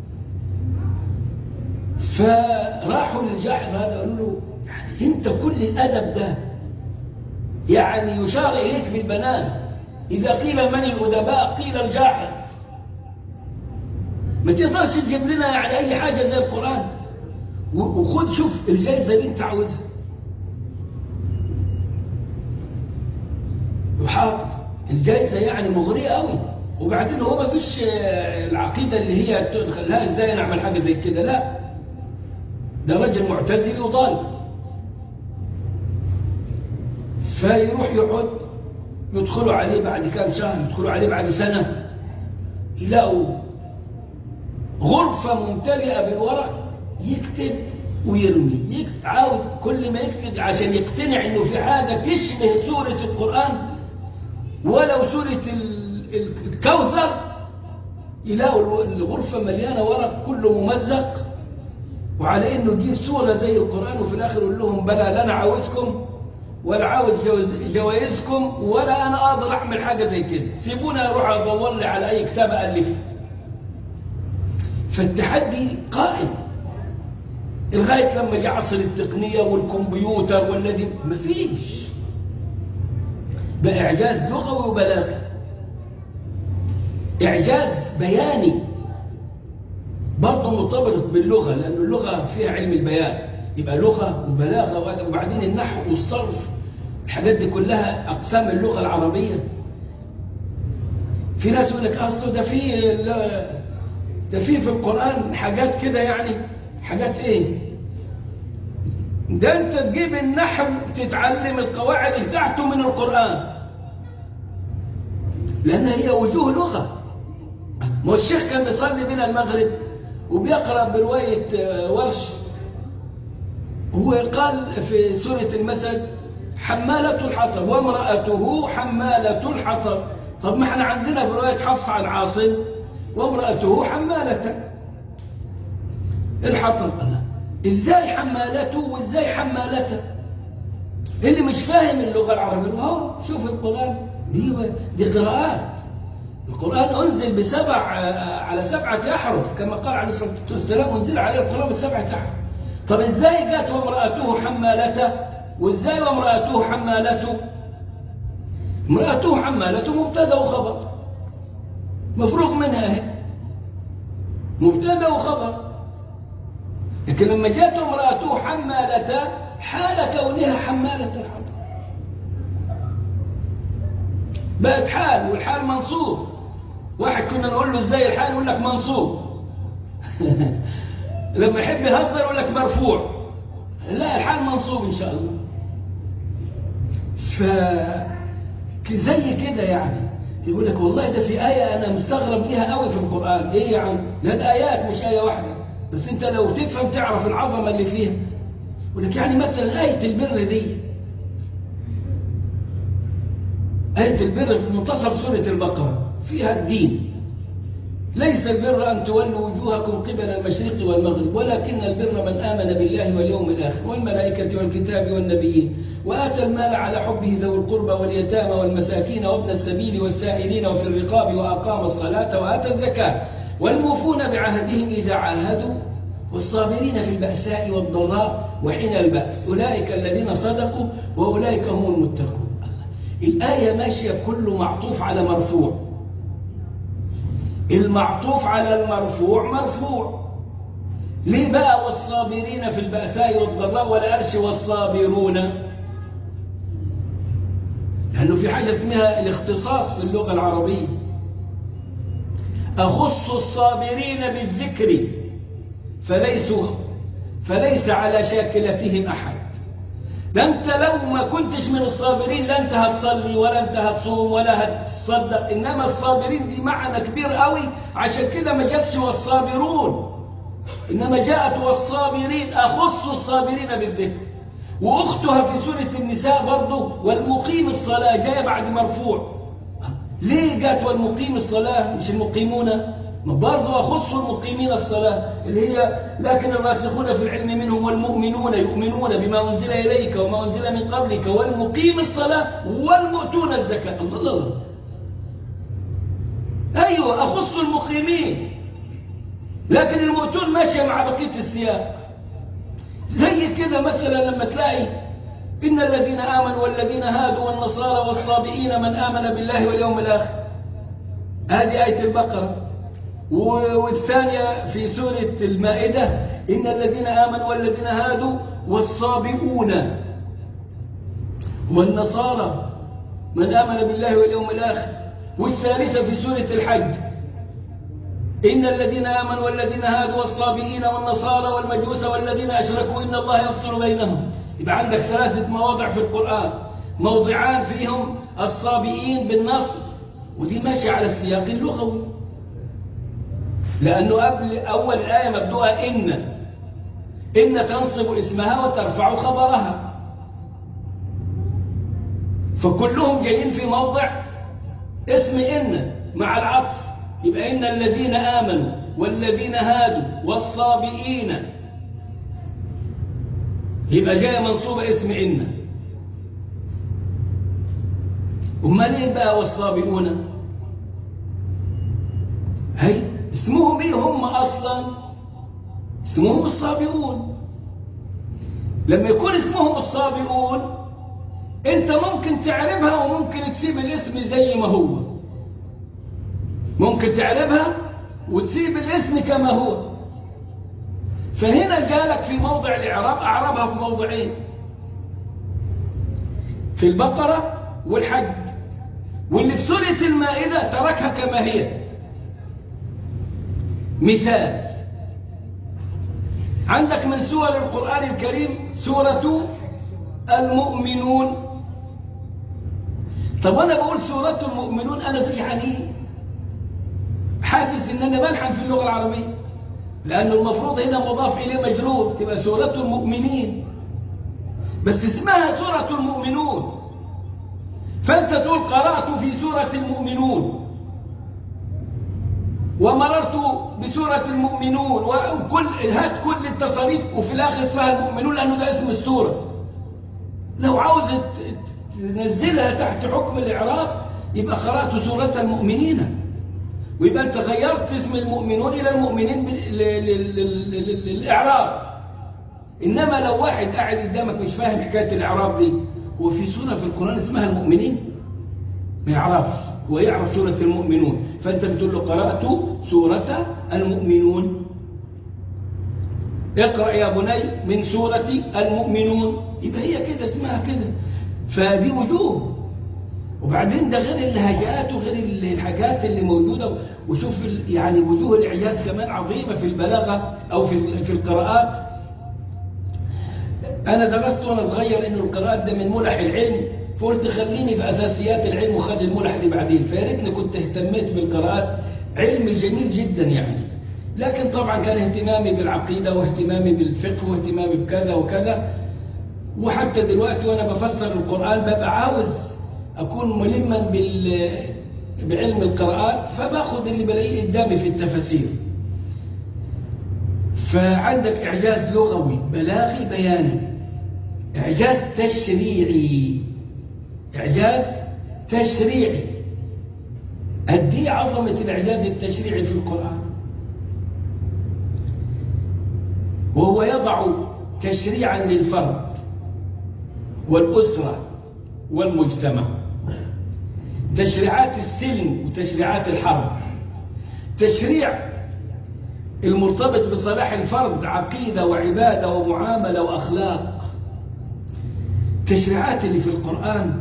فراحوا للجاحظ هذا قالوا له يعني انت كل الأدب ده يعني يشار إليك بالبنان إذا قيل من الأدباء قيل الجاحظ ما تقدرش تجيب لنا يعني أي حاجة زي القرآن وخد شوف الجائزة اللي انت عاوزها وحافظ الجائزة يعني مغرية قوي وبعدين هو ما فيش العقيدة اللي هي تدخلها ازاي نعمل حاجة زي كده لا ده رجل معتزل وضال فيروح يقعد يدخلوا عليه بعد كام شهر يدخلوا عليه بعد سنة يلاقوا غرفة ممتلئة بالورق يكتب ويرمي يكتب عاوز كل ما يكتب عشان يقتنع انه في حاجة تشبه سورة القرآن ولو سورة الكوثر يلاقوا الغرفة مليانة ورق كله ممزق وعلى انه دي سورة زي القرآن وفي الاخر يقول لهم بلى لا انا عاوزكم ولا عاوز جوائزكم ولا انا اقدر اعمل حاجة زي كده سيبوني اروح ادور لي على اي كتاب الفه فالتحدي قائم لغاية لما جاء عصر التقنية والكمبيوتر والذي مفيش ده إعجاز لغوي وبلاغي إعجاز بياني برضه مرتبط باللغة لأن اللغة فيها علم البيان يبقى لغة وبلاغة وبعدين النحو والصرف الحاجات دي كلها أقسام اللغة العربية في ناس يقول لك أصله ده في ده في في القرآن حاجات كده يعني حاجات ايه ده انت تجيب النحو تتعلم القواعد بتاعته من القرآن لأن هي وجوه لغة ما الشيخ كان بيصلي بنا المغرب وبيقرأ برواية ورش هو قال في سورة المسد حمالة الحطب وامرأته حمالة الحطب طب ما احنا عندنا في رواية حفص عن عاصم وامرأته حمالة الحطب ازاي حمالته وازاي حمالته اللي مش فاهم اللغة العربية اهو شوف القرآن دي, دي قراءات القرآن أنزل بسبع على سبعة أحرف كما قال عليه الصلاة والسلام أنزل عليه القرآن بسبعة أحرف طب ازاي جاءت وامرأته حمالته وازاي وامرأته حمالته امرأته حمالته مبتدا وخبر مفروغ منها هي مبتدا وخبر لكن لما جاءت امرأته حمالة حال كونها حمالة الحطب بقت حال والحال منصوب واحد كنا نقول له ازاي الحال يقول لك منصوب لما يحب يهزر يقول لك مرفوع لا الحال منصوب ان شاء الله ف زي كده يعني يقول لك والله ده في آية أنا مستغرب ليها قوي في القرآن إيه يعني لا الآيات مش آية واحدة بس أنت لو تفهم تعرف العظمة اللي فيها يقول لك يعني مثلا آية البر دي آية البر في منتصف سورة البقرة فيها الدين ليس البر أن تولوا وجوهكم قبل المشرق والمغرب ولكن البر من آمن بالله واليوم الآخر والملائكة والكتاب والنبيين وآتى المال على حبه ذوي القربى واليتامى والمساكين وابن السبيل والسائلين وفي الرقاب وأقام الصلاة وآتى الزكاة والموفون بعهدهم إذا عاهدوا والصابرين في البأساء والضراء وحين البأس أولئك الذين صدقوا وأولئك هم المتقون الآية ماشية كله معطوف على مرفوع المعطوف على المرفوع مرفوع ليه بقى والصابرين في البأساء والضراء ولا قالش والصابرون لأنه في حاجة اسمها الاختصاص في اللغة العربية أخص الصابرين بالذكر فليسوا فليس على شاكلتهم أحد ده أنت لو ما كنتش من الصابرين لا أنت هتصلي ولا أنت هتصوم ولا هتصدق إنما الصابرين دي معنى كبير قوي عشان كده ما جاتش والصابرون إنما جاءت والصابرين أخص الصابرين بالذكر وأختها في سورة النساء برضه والمقيم الصلاة جاية بعد مرفوع ليه جاءت والمقيم الصلاة مش المقيمون برضه أخص المقيمين الصلاة اللي هي لكن الراسخون في العلم منهم والمؤمنون يؤمنون بما أنزل إليك وما أنزل من قبلك والمقيم الصلاة والمؤتون الزكاة الله الله أيوة أخص المقيمين لكن المؤتون ماشية مع بقية السياق زي كده مثلا لما تلاقي إن الذين آمنوا والذين هادوا والنصارى والصابئين من آمن بالله واليوم الآخر هذه آية البقرة والثانية في سورة المائدة إن الذين آمنوا والذين هادوا والصابئون والنصارى من آمن بالله واليوم الآخر والثالثة في سورة الحج إن الذين آمنوا والذين هادوا والصابئين والنصارى والمجوس والذين أشركوا إن الله يفصل بينهم يبقى عندك ثلاثة مواضع في القرآن موضعان فيهم الصابئين بالنص ودي ماشية على السياق اللغوي لأنه قبل أول آية مبدوءة إن إن تنصب اسمها وترفع خبرها فكلهم جايين في موضع اسم إن مع العطف يبقى إن الذين آمنوا والذين هادوا والصابئين يبقى جاء منصوبة اسم إن أمال إيه بقى والصابئون هي اسمهم إيه هم أصلا اسمهم الصابئون لما يكون اسمهم الصابئون انت ممكن تعربها وممكن تسيب الاسم زي ما هو ممكن تعربها وتسيب الاسم كما هو فهنا جالك في موضع الإعراب أعربها في موضعين في البقرة والحج واللي في سورة المائدة تركها كما هي مثال عندك من سور القرآن الكريم سورة المؤمنون طب أنا بقول سورة المؤمنون أنا يعني حاسس إن أنا بلحن في اللغة العربية لأنه المفروض هنا مضاف إليه مجرور تبقى سورة المؤمنين بس اسمها سورة المؤمنون فأنت تقول قرأت في سورة المؤمنون ومررت بسورة المؤمنون وكل هات كل التصاريف وفي الآخر اسمها المؤمنون لأنه ده اسم السورة لو عاوز تنزلها تحت حكم الإعراب يبقى قرأت سورة المؤمنين ويبقى انت غيرت اسم المؤمنون إلى المؤمنين للإعراب إنما لو واحد قاعد قدامك مش فاهم حكاية الإعراب دي وفي سورة في القرآن اسمها المؤمنين ما يعرفش هو يعرف سورة المؤمنون فأنت بتقول له قرأت سورة المؤمنون اقرأ يا بني من سورة المؤمنون يبقى هي كده اسمها كده فدي وجوه وبعدين ده غير اللهجات وغير الحاجات اللي موجودة وشوف يعني وجوه الإعجاز كمان عظيمة في البلاغة أو في في القراءات أنا درست وأنا صغير إن القراءات ده من ملح العلم فقلت خليني في أساسيات العلم وخد الملح دي بعدين فياريتني كنت اهتميت بالقراءات علم جميل جدا يعني لكن طبعا كان اهتمامي بالعقيدة واهتمامي بالفقه واهتمامي بكذا وكذا وحتى دلوقتي وأنا بفسر القرآن ببقى عاوز أكون ملما بال بعلم القراءات فباخذ اللي بلاقيه قدامي في التفاسير فعندك إعجاز لغوي بلاغي بياني إعجاز تشريعي إعجاز تشريعي أدي عظمة الإعجاز التشريعي في القرآن وهو يضع تشريعا للفرد والأسرة والمجتمع تشريعات السلم وتشريعات الحرب تشريع المرتبط بصلاح الفرد عقيدة وعبادة ومعاملة وأخلاق تشريعات اللي في القرآن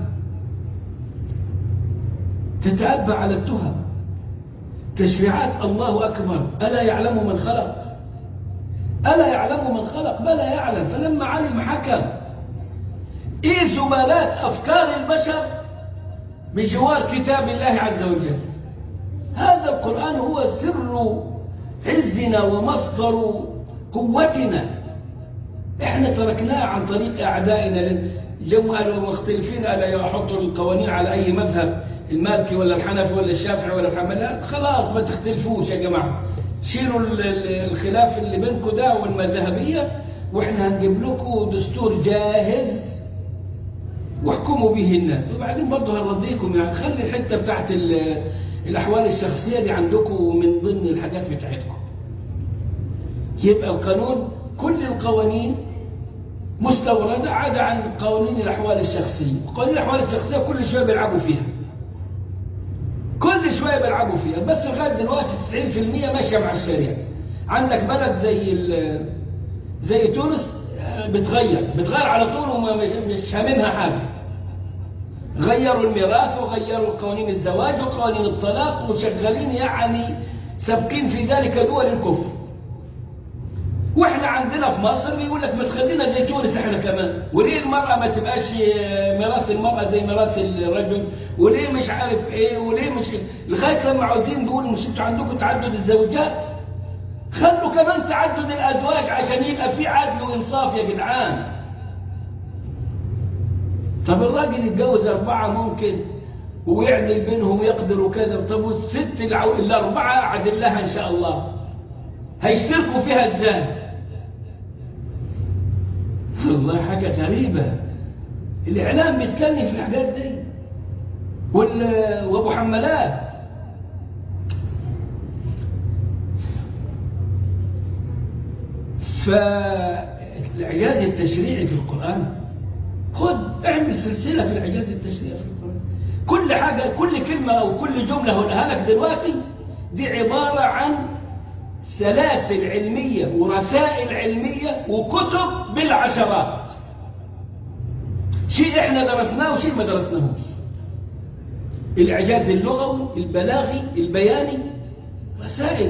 تتأبى على التهم تشريعات الله أكبر ألا يعلم من خلق ألا يعلم من خلق بلى يعلم فلما علم حكم إيه زبالات أفكار البشر بجوار كتاب الله عز وجل هذا القرآن هو سر عزنا ومصدر قوتنا احنا تركناه عن طريق أعدائنا جم قالوا مختلفين ألا يحطوا القوانين على أي مذهب المالكي ولا الحنفي ولا الشافعي ولا الحنبلي لا خلاص ما تختلفوش يا جماعة شيلوا الخلاف اللي بينكم ده والمذهبية واحنا هنجيب لكم دستور جاهز واحكموا به الناس وبعدين برضه هنرضيكم يعني خلي الحتة بتاعت الأحوال الشخصية دي عندكم من ضمن الحاجات بتاعتكم يبقى القانون كل القوانين مستوردة عدا عن قوانين الأحوال الشخصية قوانين الأحوال الشخصية كل شوية بيلعبوا فيها كل شوية بيلعبوا فيها بس لغاية دلوقتي 90% ماشية مع الشريعة عندك بلد زي زي تونس بتغير بتغير على طول ومش هاممها حاجة غيروا الميراث وغيروا قوانين الزواج وقوانين الطلاق وشغالين يعني سابقين في ذلك دول الكفر واحنا عندنا في مصر بيقول لك ما تخلينا زي تونس احنا كمان وليه المرأة ما تبقاش ميراث المرأة زي ميراث الرجل وليه مش عارف ايه وليه مش لغاية لما عاوزين بيقولوا مش انتوا عندكم تعدد الزوجات خلوا كمان تعدد الازواج عشان يبقى في عدل وانصاف يا جدعان طب الراجل يتجوز أربعة ممكن ويعدل بينهم ويقدر وكذا طب والست الأربعة عدل لها إن شاء الله هيشتركوا فيها ازاي والله حاجة غريبة الإعلام بيتكلم في الحاجات دي وأبو حمالات فالإعجاز التشريعي في القرآن خد اعمل سلسلة في الإعجاز التشريعي في القرآن كل حاجة كل كلمة أو كل جملة هقولها لك دلوقتي دي عبارة عن سلاسل علمية ورسائل علمية وكتب بالعشرات شيء احنا درسناه وشيء ما درسناهوش الإعجاز اللغوي البلاغي البياني رسائل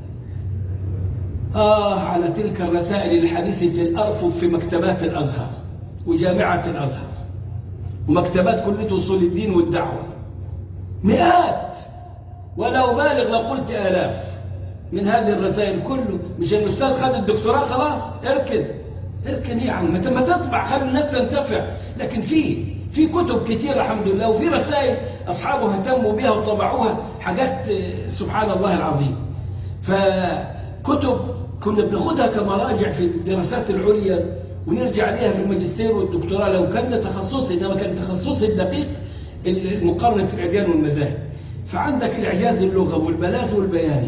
آه على تلك الرسائل الحديثة الأرفف في مكتبات الأزهر وجامعة الأزهر ومكتبات كلية أصول الدين والدعوة مئات ولا أبالغ لقلت آلاف من هذه الرسائل كله مش الأستاذ خد الدكتوراه خلاص اركن اركن يا عم ما تطبع خلي الناس تنتفع لكن في في كتب كتير الحمد لله وفي رسائل أصحابه اهتموا بها وطبعوها حاجات سبحان الله العظيم فكتب كنا بناخدها كمراجع في الدراسات العليا ونرجع عليها في الماجستير والدكتوراه لو كان تخصصي إنما كان تخصصي الدقيق المقارنة في الأديان والمذاهب فعندك الإعجاز اللغوي والبلاغ والبياني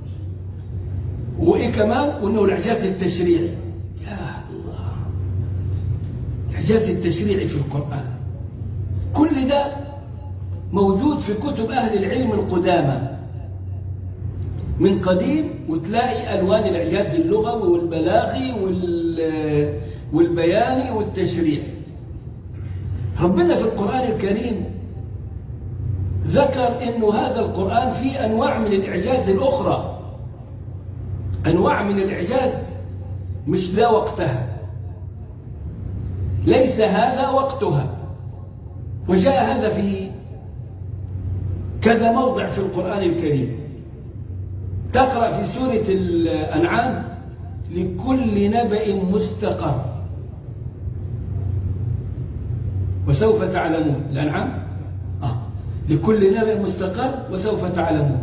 وإيه كمان وإنه الإعجاز التشريعي يا الله الإعجاز التشريعي في القرآن كل ده موجود في كتب أهل العلم القدامى من قديم وتلاقي ألوان الإعجاز اللغوي والبلاغي والبياني والتشريعي ربنا في القرآن الكريم ذكر أنه هذا القرآن فيه أنواع من الإعجاز الأخرى أنواع من الإعجاز مش ذا وقتها ليس هذا وقتها وجاء هذا في كذا موضع في القرآن الكريم تقرأ في سورة الأنعام لكل نبأ مستقر وسوف تعلمون الأنعام آه. لكل نبأ مستقر وسوف تعلمون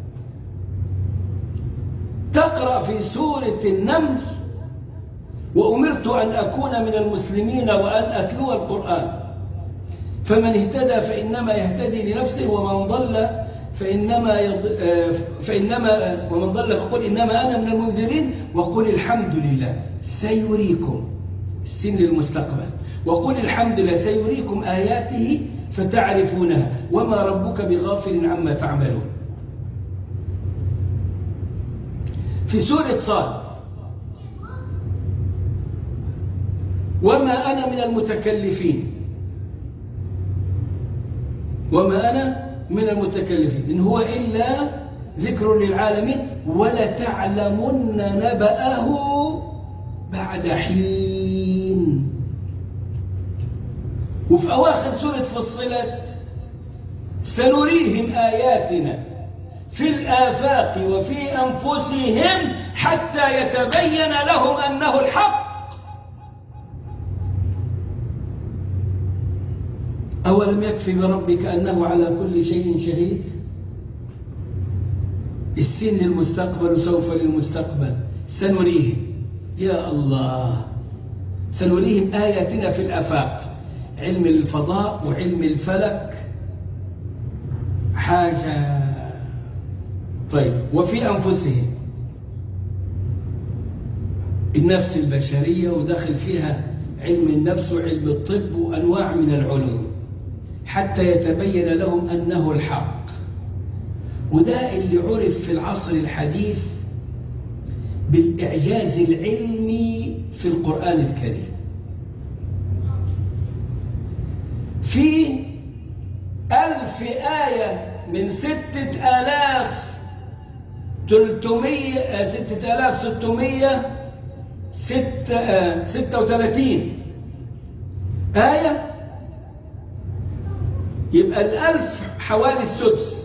تقرأ في سورة النمل وأمرت أن أكون من المسلمين وأن أتلو القرآن فمن اهتدى فإنما يهتدي لنفسه ومن ضل فإنما يض... فإنما ومن ضل فقل إنما أنا من المنذرين وقل الحمد لله سيريكم السن للمستقبل وقل الحمد لله سيريكم آياته فتعرفونها وما ربك بغافل عما تعملون في سورة صاد وما أنا من المتكلفين وما أنا من المتكلفين إن هو إلا ذكر للعالمين ولتعلمن نبأه بعد حين وفي أواخر سورة فصلت سنريهم آياتنا في الآفاق وفي أنفسهم حتى يتبين لهم أنه الحق أولم يكفي بربك أنه على كل شيء شهيد السن للمستقبل سوف للمستقبل سنريهم يا الله سنريهم آياتنا في الآفاق علم الفضاء وعلم الفلك حاجة طيب وفي أنفسهم النفس البشرية ودخل فيها علم النفس وعلم الطب وأنواع من العلوم حتى يتبين لهم أنه الحق وده اللي عرف في العصر الحديث بالإعجاز العلمي في القرآن الكريم في ألف آية من ستة آلاف تلتمية ستة آلاف ستمية ستة, ستة وثلاثين آية يبقى الألف حوالي السدس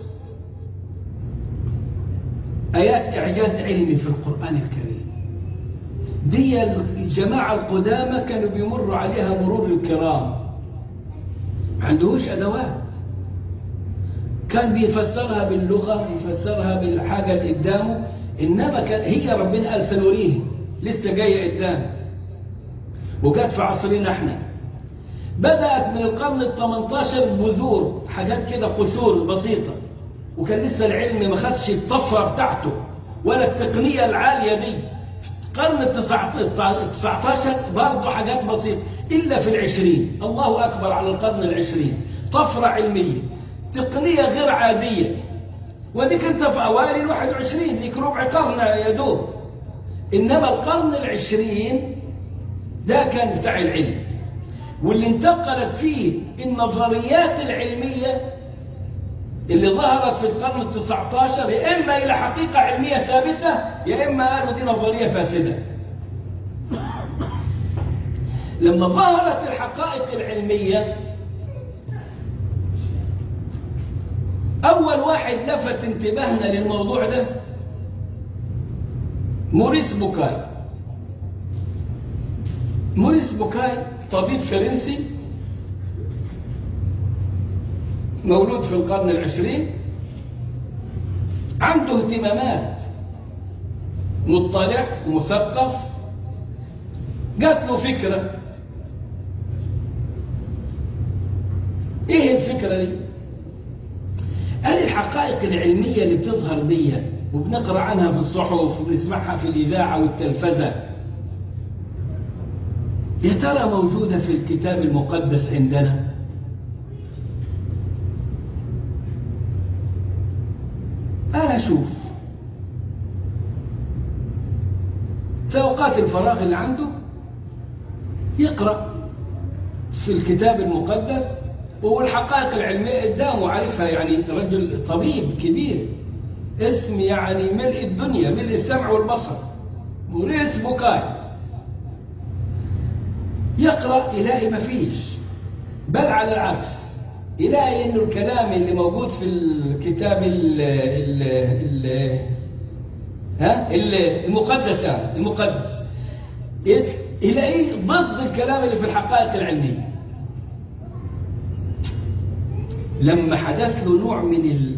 آيات إعجاز علمي في القرآن الكريم دي الجماعة القدامى كانوا بيمروا عليها مرور الكرام ما عندهوش أدوات كان بيفسرها باللغة بيفسرها بالحاجة اللي قدامه إنما كان هي ربنا قال سنريه لسه جاية قدام وجت في عصرنا احنا بدأت من القرن ال 18 بذور حاجات كده قشور بسيطة وكان لسه العلم ما خدش الطفرة بتاعته ولا التقنية العالية دي القرن ال 19 برضه حاجات بسيطة إلا في العشرين الله أكبر على القرن العشرين طفرة علمية تقنية غير عادية ودي كنت في أوائل الواحد وعشرين ديك ربع قرن يا دوب إنما القرن العشرين ده كان بتاع العلم واللي انتقلت فيه النظريات العلمية اللي ظهرت في القرن التسعة عشر يا إما إلى حقيقة علمية ثابتة يا إما قالوا دي نظرية فاسدة لما ظهرت الحقائق العلمية أول واحد لفت انتباهنا للموضوع ده موريس بوكاي موريس بوكاي طبيب فرنسي مولود في القرن العشرين عنده اهتمامات مطلع ومثقف جات له فكرة ايه الفكرة دي قال الحقائق العلمية اللي بتظهر دي وبنقرأ عنها في الصحف وبنسمعها في الإذاعة والتلفزة يا ترى موجودة في الكتاب المقدس عندنا أنا أشوف في أوقات الفراغ اللي عنده يقرأ في الكتاب المقدس والحقائق العلمية قدامه عارفها يعني رجل طبيب كبير اسم يعني ملء الدنيا ملء السمع والبصر موريس بوكاي يقرأ يلاقي ما فيش بل على العكس يلاقي انه الكلام اللي موجود في الكتاب ال ال ال ها المقدس يعني المقدس يلاقيه ضد الكلام اللي في الحقائق العلميه لما حدث له نوع من ال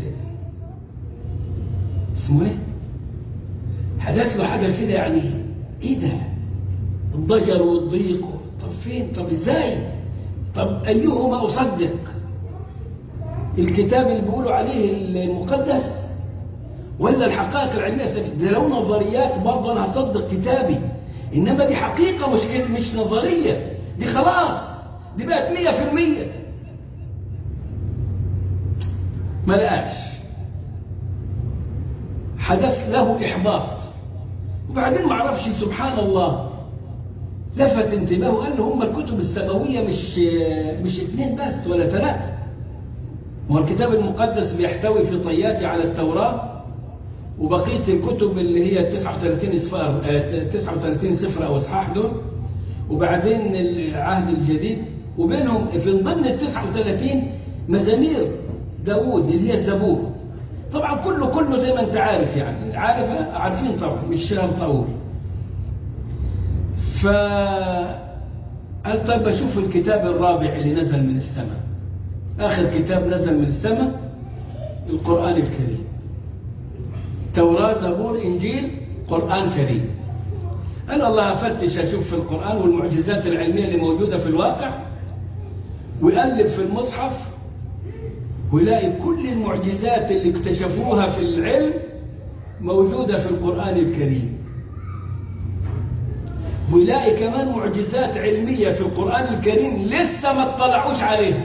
اسمه ايه حدث له حاجه كده يعني ايه ده الضجر والضيق طب فين طب ازاي طب ايهما اصدق الكتاب اللي بيقولوا عليه المقدس ولا الحقائق العلميه ده لو نظريات برضه انا هصدق كتابي انما دي حقيقه مش مش نظريه دي خلاص دي بقت 100% ما لقاش حدث له إحباط وبعدين ما عرفش سبحان الله لفت انتباهه قال له هم الكتب السماوية مش مش اثنين بس ولا ثلاثة هو الكتاب المقدس بيحتوي في طياتي على التوراة وبقية الكتب اللي هي 39 صفر 39 صفر أو إصحاح دول وبعدين العهد الجديد وبينهم في ضمن ال 39 مزامير داوود اللي هي الزبور طبعا كله كله زي ما انت عارف يعني عارف عارفين طبعا مش طول ف قال طيب بشوف الكتاب الرابع اللي نزل من السماء آخر كتاب نزل من السماء القرآن الكريم توراة زبور إنجيل قرآن كريم قال الله أفتش أشوف في القرآن والمعجزات العلمية اللي موجودة في الواقع ويقلب في المصحف ويلاقي كل المعجزات اللي اكتشفوها في العلم موجودة في القرآن الكريم ويلاقي كمان معجزات علمية في القرآن الكريم لسه ما اطلعوش عليها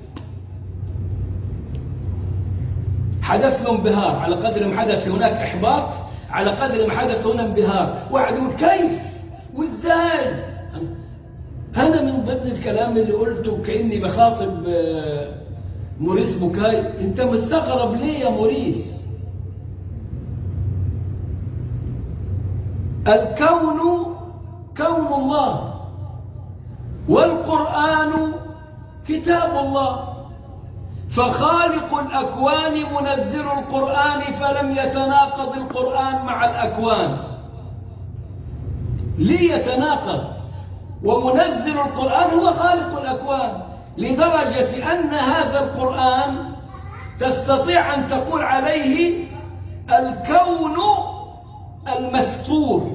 حدث له انبهار على قدر ما حدث هناك إحباط على قدر ما حدث هنا انبهار واحد يقول كيف وازاي أنا من ضمن الكلام اللي قلته كأني بخاطب موريس بوكاي أنت مستغرب ليه يا موريس الكون كون الله والقرآن كتاب الله فخالق الأكوان منزل القرآن فلم يتناقض القرآن مع الأكوان ليه يتناقض ومنزل القرآن هو خالق الأكوان لدرجة أن هذا القرآن تستطيع أن تقول عليه الكون المستور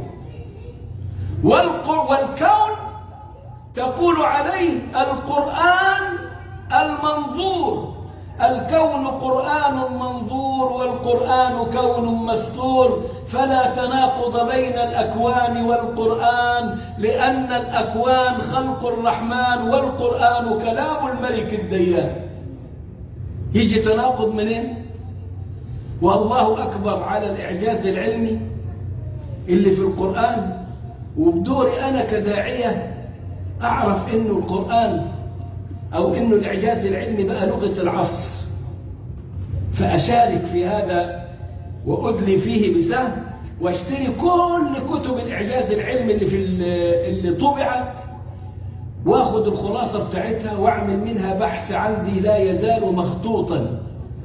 والكون تقول عليه القرآن المنظور الكون قرآن منظور والقرآن كون مستور فلا تناقض بين الأكوان والقرآن لأن الأكوان خلق الرحمن والقرآن كلام الملك الديان يجي تناقض منين والله أكبر على الإعجاز العلمي اللي في القرآن وبدوري أنا كداعية أعرف إنه القرآن أو إنه الإعجاز العلمي بقى لغة العصر فأشارك في هذا وأدلي فيه بسهم واشتري كل كتب الإعجاز العلمي اللي في اللي طبعت واخد الخلاصة بتاعتها واعمل منها بحث عندي لا يزال مخطوطا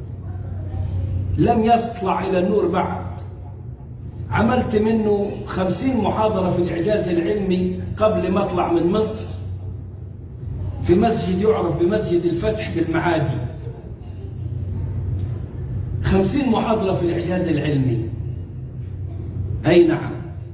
لم يطلع إلى النور بعد عملت منه خمسين محاضرة في الإعجاز العلمي قبل ما أطلع من مصر في مسجد يعرف بمسجد الفتح بالمعادي خمسين محاضرة في الإعجاز العلمي أي نعم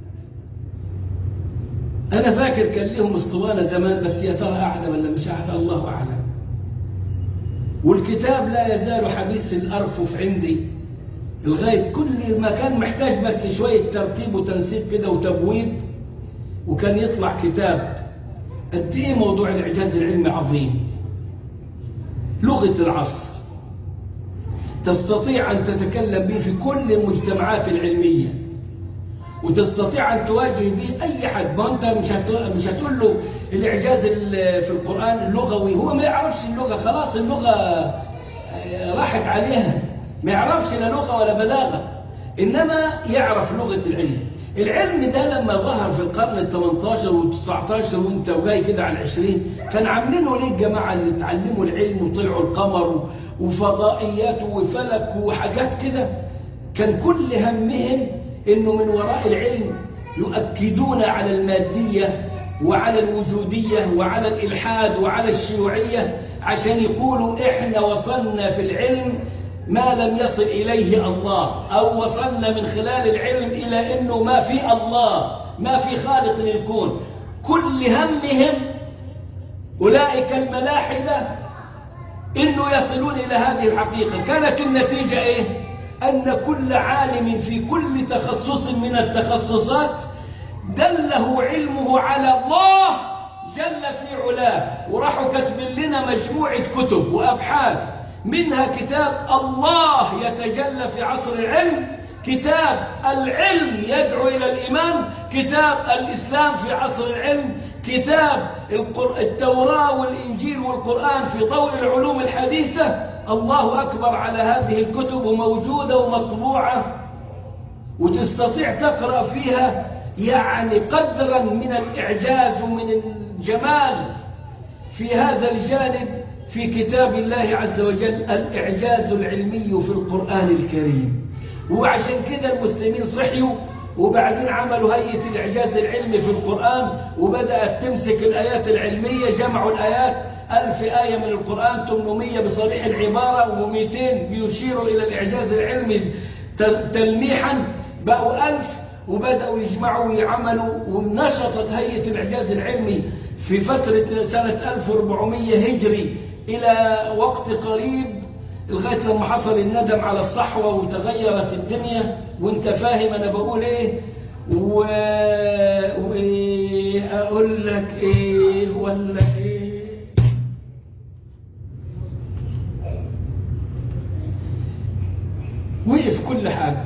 أنا فاكر كان لهم اسطوانة زمان بس يا ترى قاعدة ولا مش قاعدة الله أعلم والكتاب لا يزال حبيس الأرفف عندي لغاية كل ما كان محتاج بس شوية ترتيب وتنسيق كده وتبويب وكان يطلع كتاب قد ايه موضوع الإعجاز العلمي عظيم لغة العصر تستطيع أن تتكلم به في كل المجتمعات العلمية وتستطيع أن تواجه به أي حد ما أنت مش هتقول, مش هتقول له الإعجاز في القرآن اللغوي هو ما يعرفش اللغة خلاص اللغة راحت عليها ما يعرفش لا لغة ولا بلاغة إنما يعرف لغة العلم العلم ده لما ظهر في القرن ال 18 وال 19 وانت وجاي كده على ال 20 كان عاملينه ليه الجماعة اللي اتعلموا العلم وطلعوا القمر وفضائيات وفلك وحاجات كده كان كل همهم انه من وراء العلم يؤكدون على المادية وعلى الوجودية وعلى الإلحاد وعلى الشيوعية عشان يقولوا احنا وصلنا في العلم ما لم يصل إليه الله أو وصلنا من خلال العلم إلى أنه ما في الله ما في خالق للكون كل همهم أولئك الملاحدة إنه يصلون إلى هذه الحقيقة كانت النتيجة إيه؟ أن كل عالم في كل تخصص من التخصصات دله علمه على الله جل في علاه وراحوا كاتبين لنا مجموعة كتب وأبحاث منها كتاب الله يتجلى في عصر العلم كتاب العلم يدعو إلى الإيمان كتاب الإسلام في عصر العلم كتاب التوراة والإنجيل والقرآن في ضوء العلوم الحديثة الله أكبر على هذه الكتب وموجودة ومطبوعة وتستطيع تقرأ فيها يعني قدرا من الإعجاز ومن الجمال في هذا الجانب في كتاب الله عز وجل الإعجاز العلمي في القرآن الكريم وعشان كده المسلمين صحيوا وبعدين عملوا هيئة الإعجاز العلمي في القرآن وبدأت تمسك الآيات العلمية جمعوا الآيات ألف آية من القرآن 800 بصريح العبارة و200 بيشيروا إلى الإعجاز العلمي تلميحا بقوا ألف وبدأوا يجمعوا ويعملوا ونشطت هيئة الإعجاز العلمي في فترة سنة 1400 هجري إلى وقت قريب لغاية لما حصل الندم على الصحوة وتغيرت الدنيا وانت فاهم أنا بقول إيه و... وأقول لك إيه ولا إيه وقف كل حاجة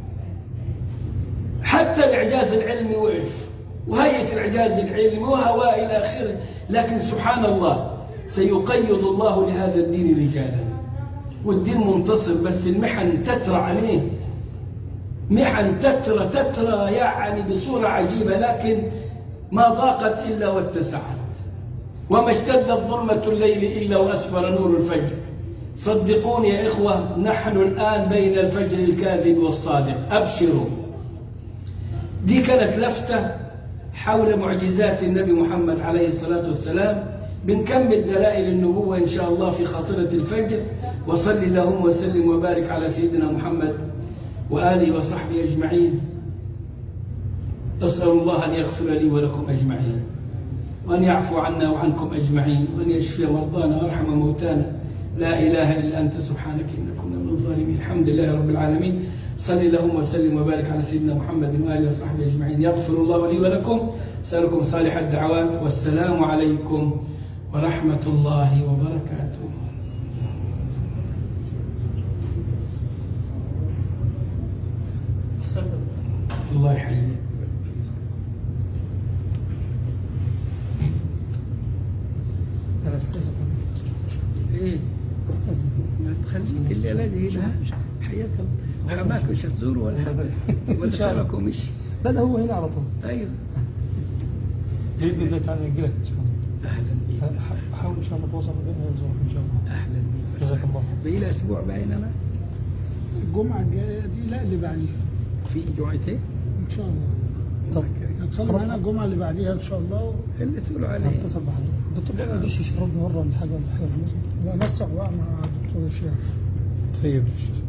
حتى الإعجاز العلمي وقف وهيئة الإعجاز العلمي وهواء إلى آخره لكن سبحان الله سيقيد الله لهذا الدين رجالا والدين منتصر بس المحن تترى عليه محن تترى تترى يعني بصورة عجيبة لكن ما ضاقت إلا واتسعت وما اشتدت ظلمة الليل إلا وأسفر نور الفجر صدقوني يا إخوة نحن الآن بين الفجر الكاذب والصادق أبشروا دي كانت لفتة حول معجزات النبي محمد عليه الصلاة والسلام بنكمل دلائل النبوة إن شاء الله في خاطرة الفجر وصل اللهم وسلم وبارك على سيدنا محمد وآله وصحبه أجمعين أسأل الله أن يغفر لي ولكم أجمعين وأن يعفو عنا وعنكم أجمعين وأن يشفي مرضانا ويرحم موتانا لا إله إلا أنت سبحانك إنا كنا من الظالمين الحمد لله رب العالمين صل اللهم وسلم وبارك على سيدنا محمد وآله وصحبه أجمعين يغفر الله لي ولكم أسألكم صالح الدعوات والسلام عليكم ورحمة الله وبركاته الله يحييك أنا أستاذ ايه ما تخليك الليله دي لا حياك الله حماك مش هتزور ولا حاجه ولا إن شاء الله. سبك ومشي لا ده هو هنا على طول ايوه بإذن الله تعالى نجي لك إن شاء الله اهلا بيك حاول إن شاء الله توصل بين نزورك إن شاء الله اهلا بيك جزاك الله بقي لي اسبوع باين انا الجمعة الجاية دي لا اللي بعديها في جمعتين إن شاء الله طب هتصلي خلاص. معانا الجمعة اللي بعديها إن شاء الله اللي تقولوا عليه هتصل بحضرتك الدكتور بقى ما يجيش يشربني مرة ولا حاجة ولا حاجة مثلا لا نسق بقى مع دكتور الشيخ طيب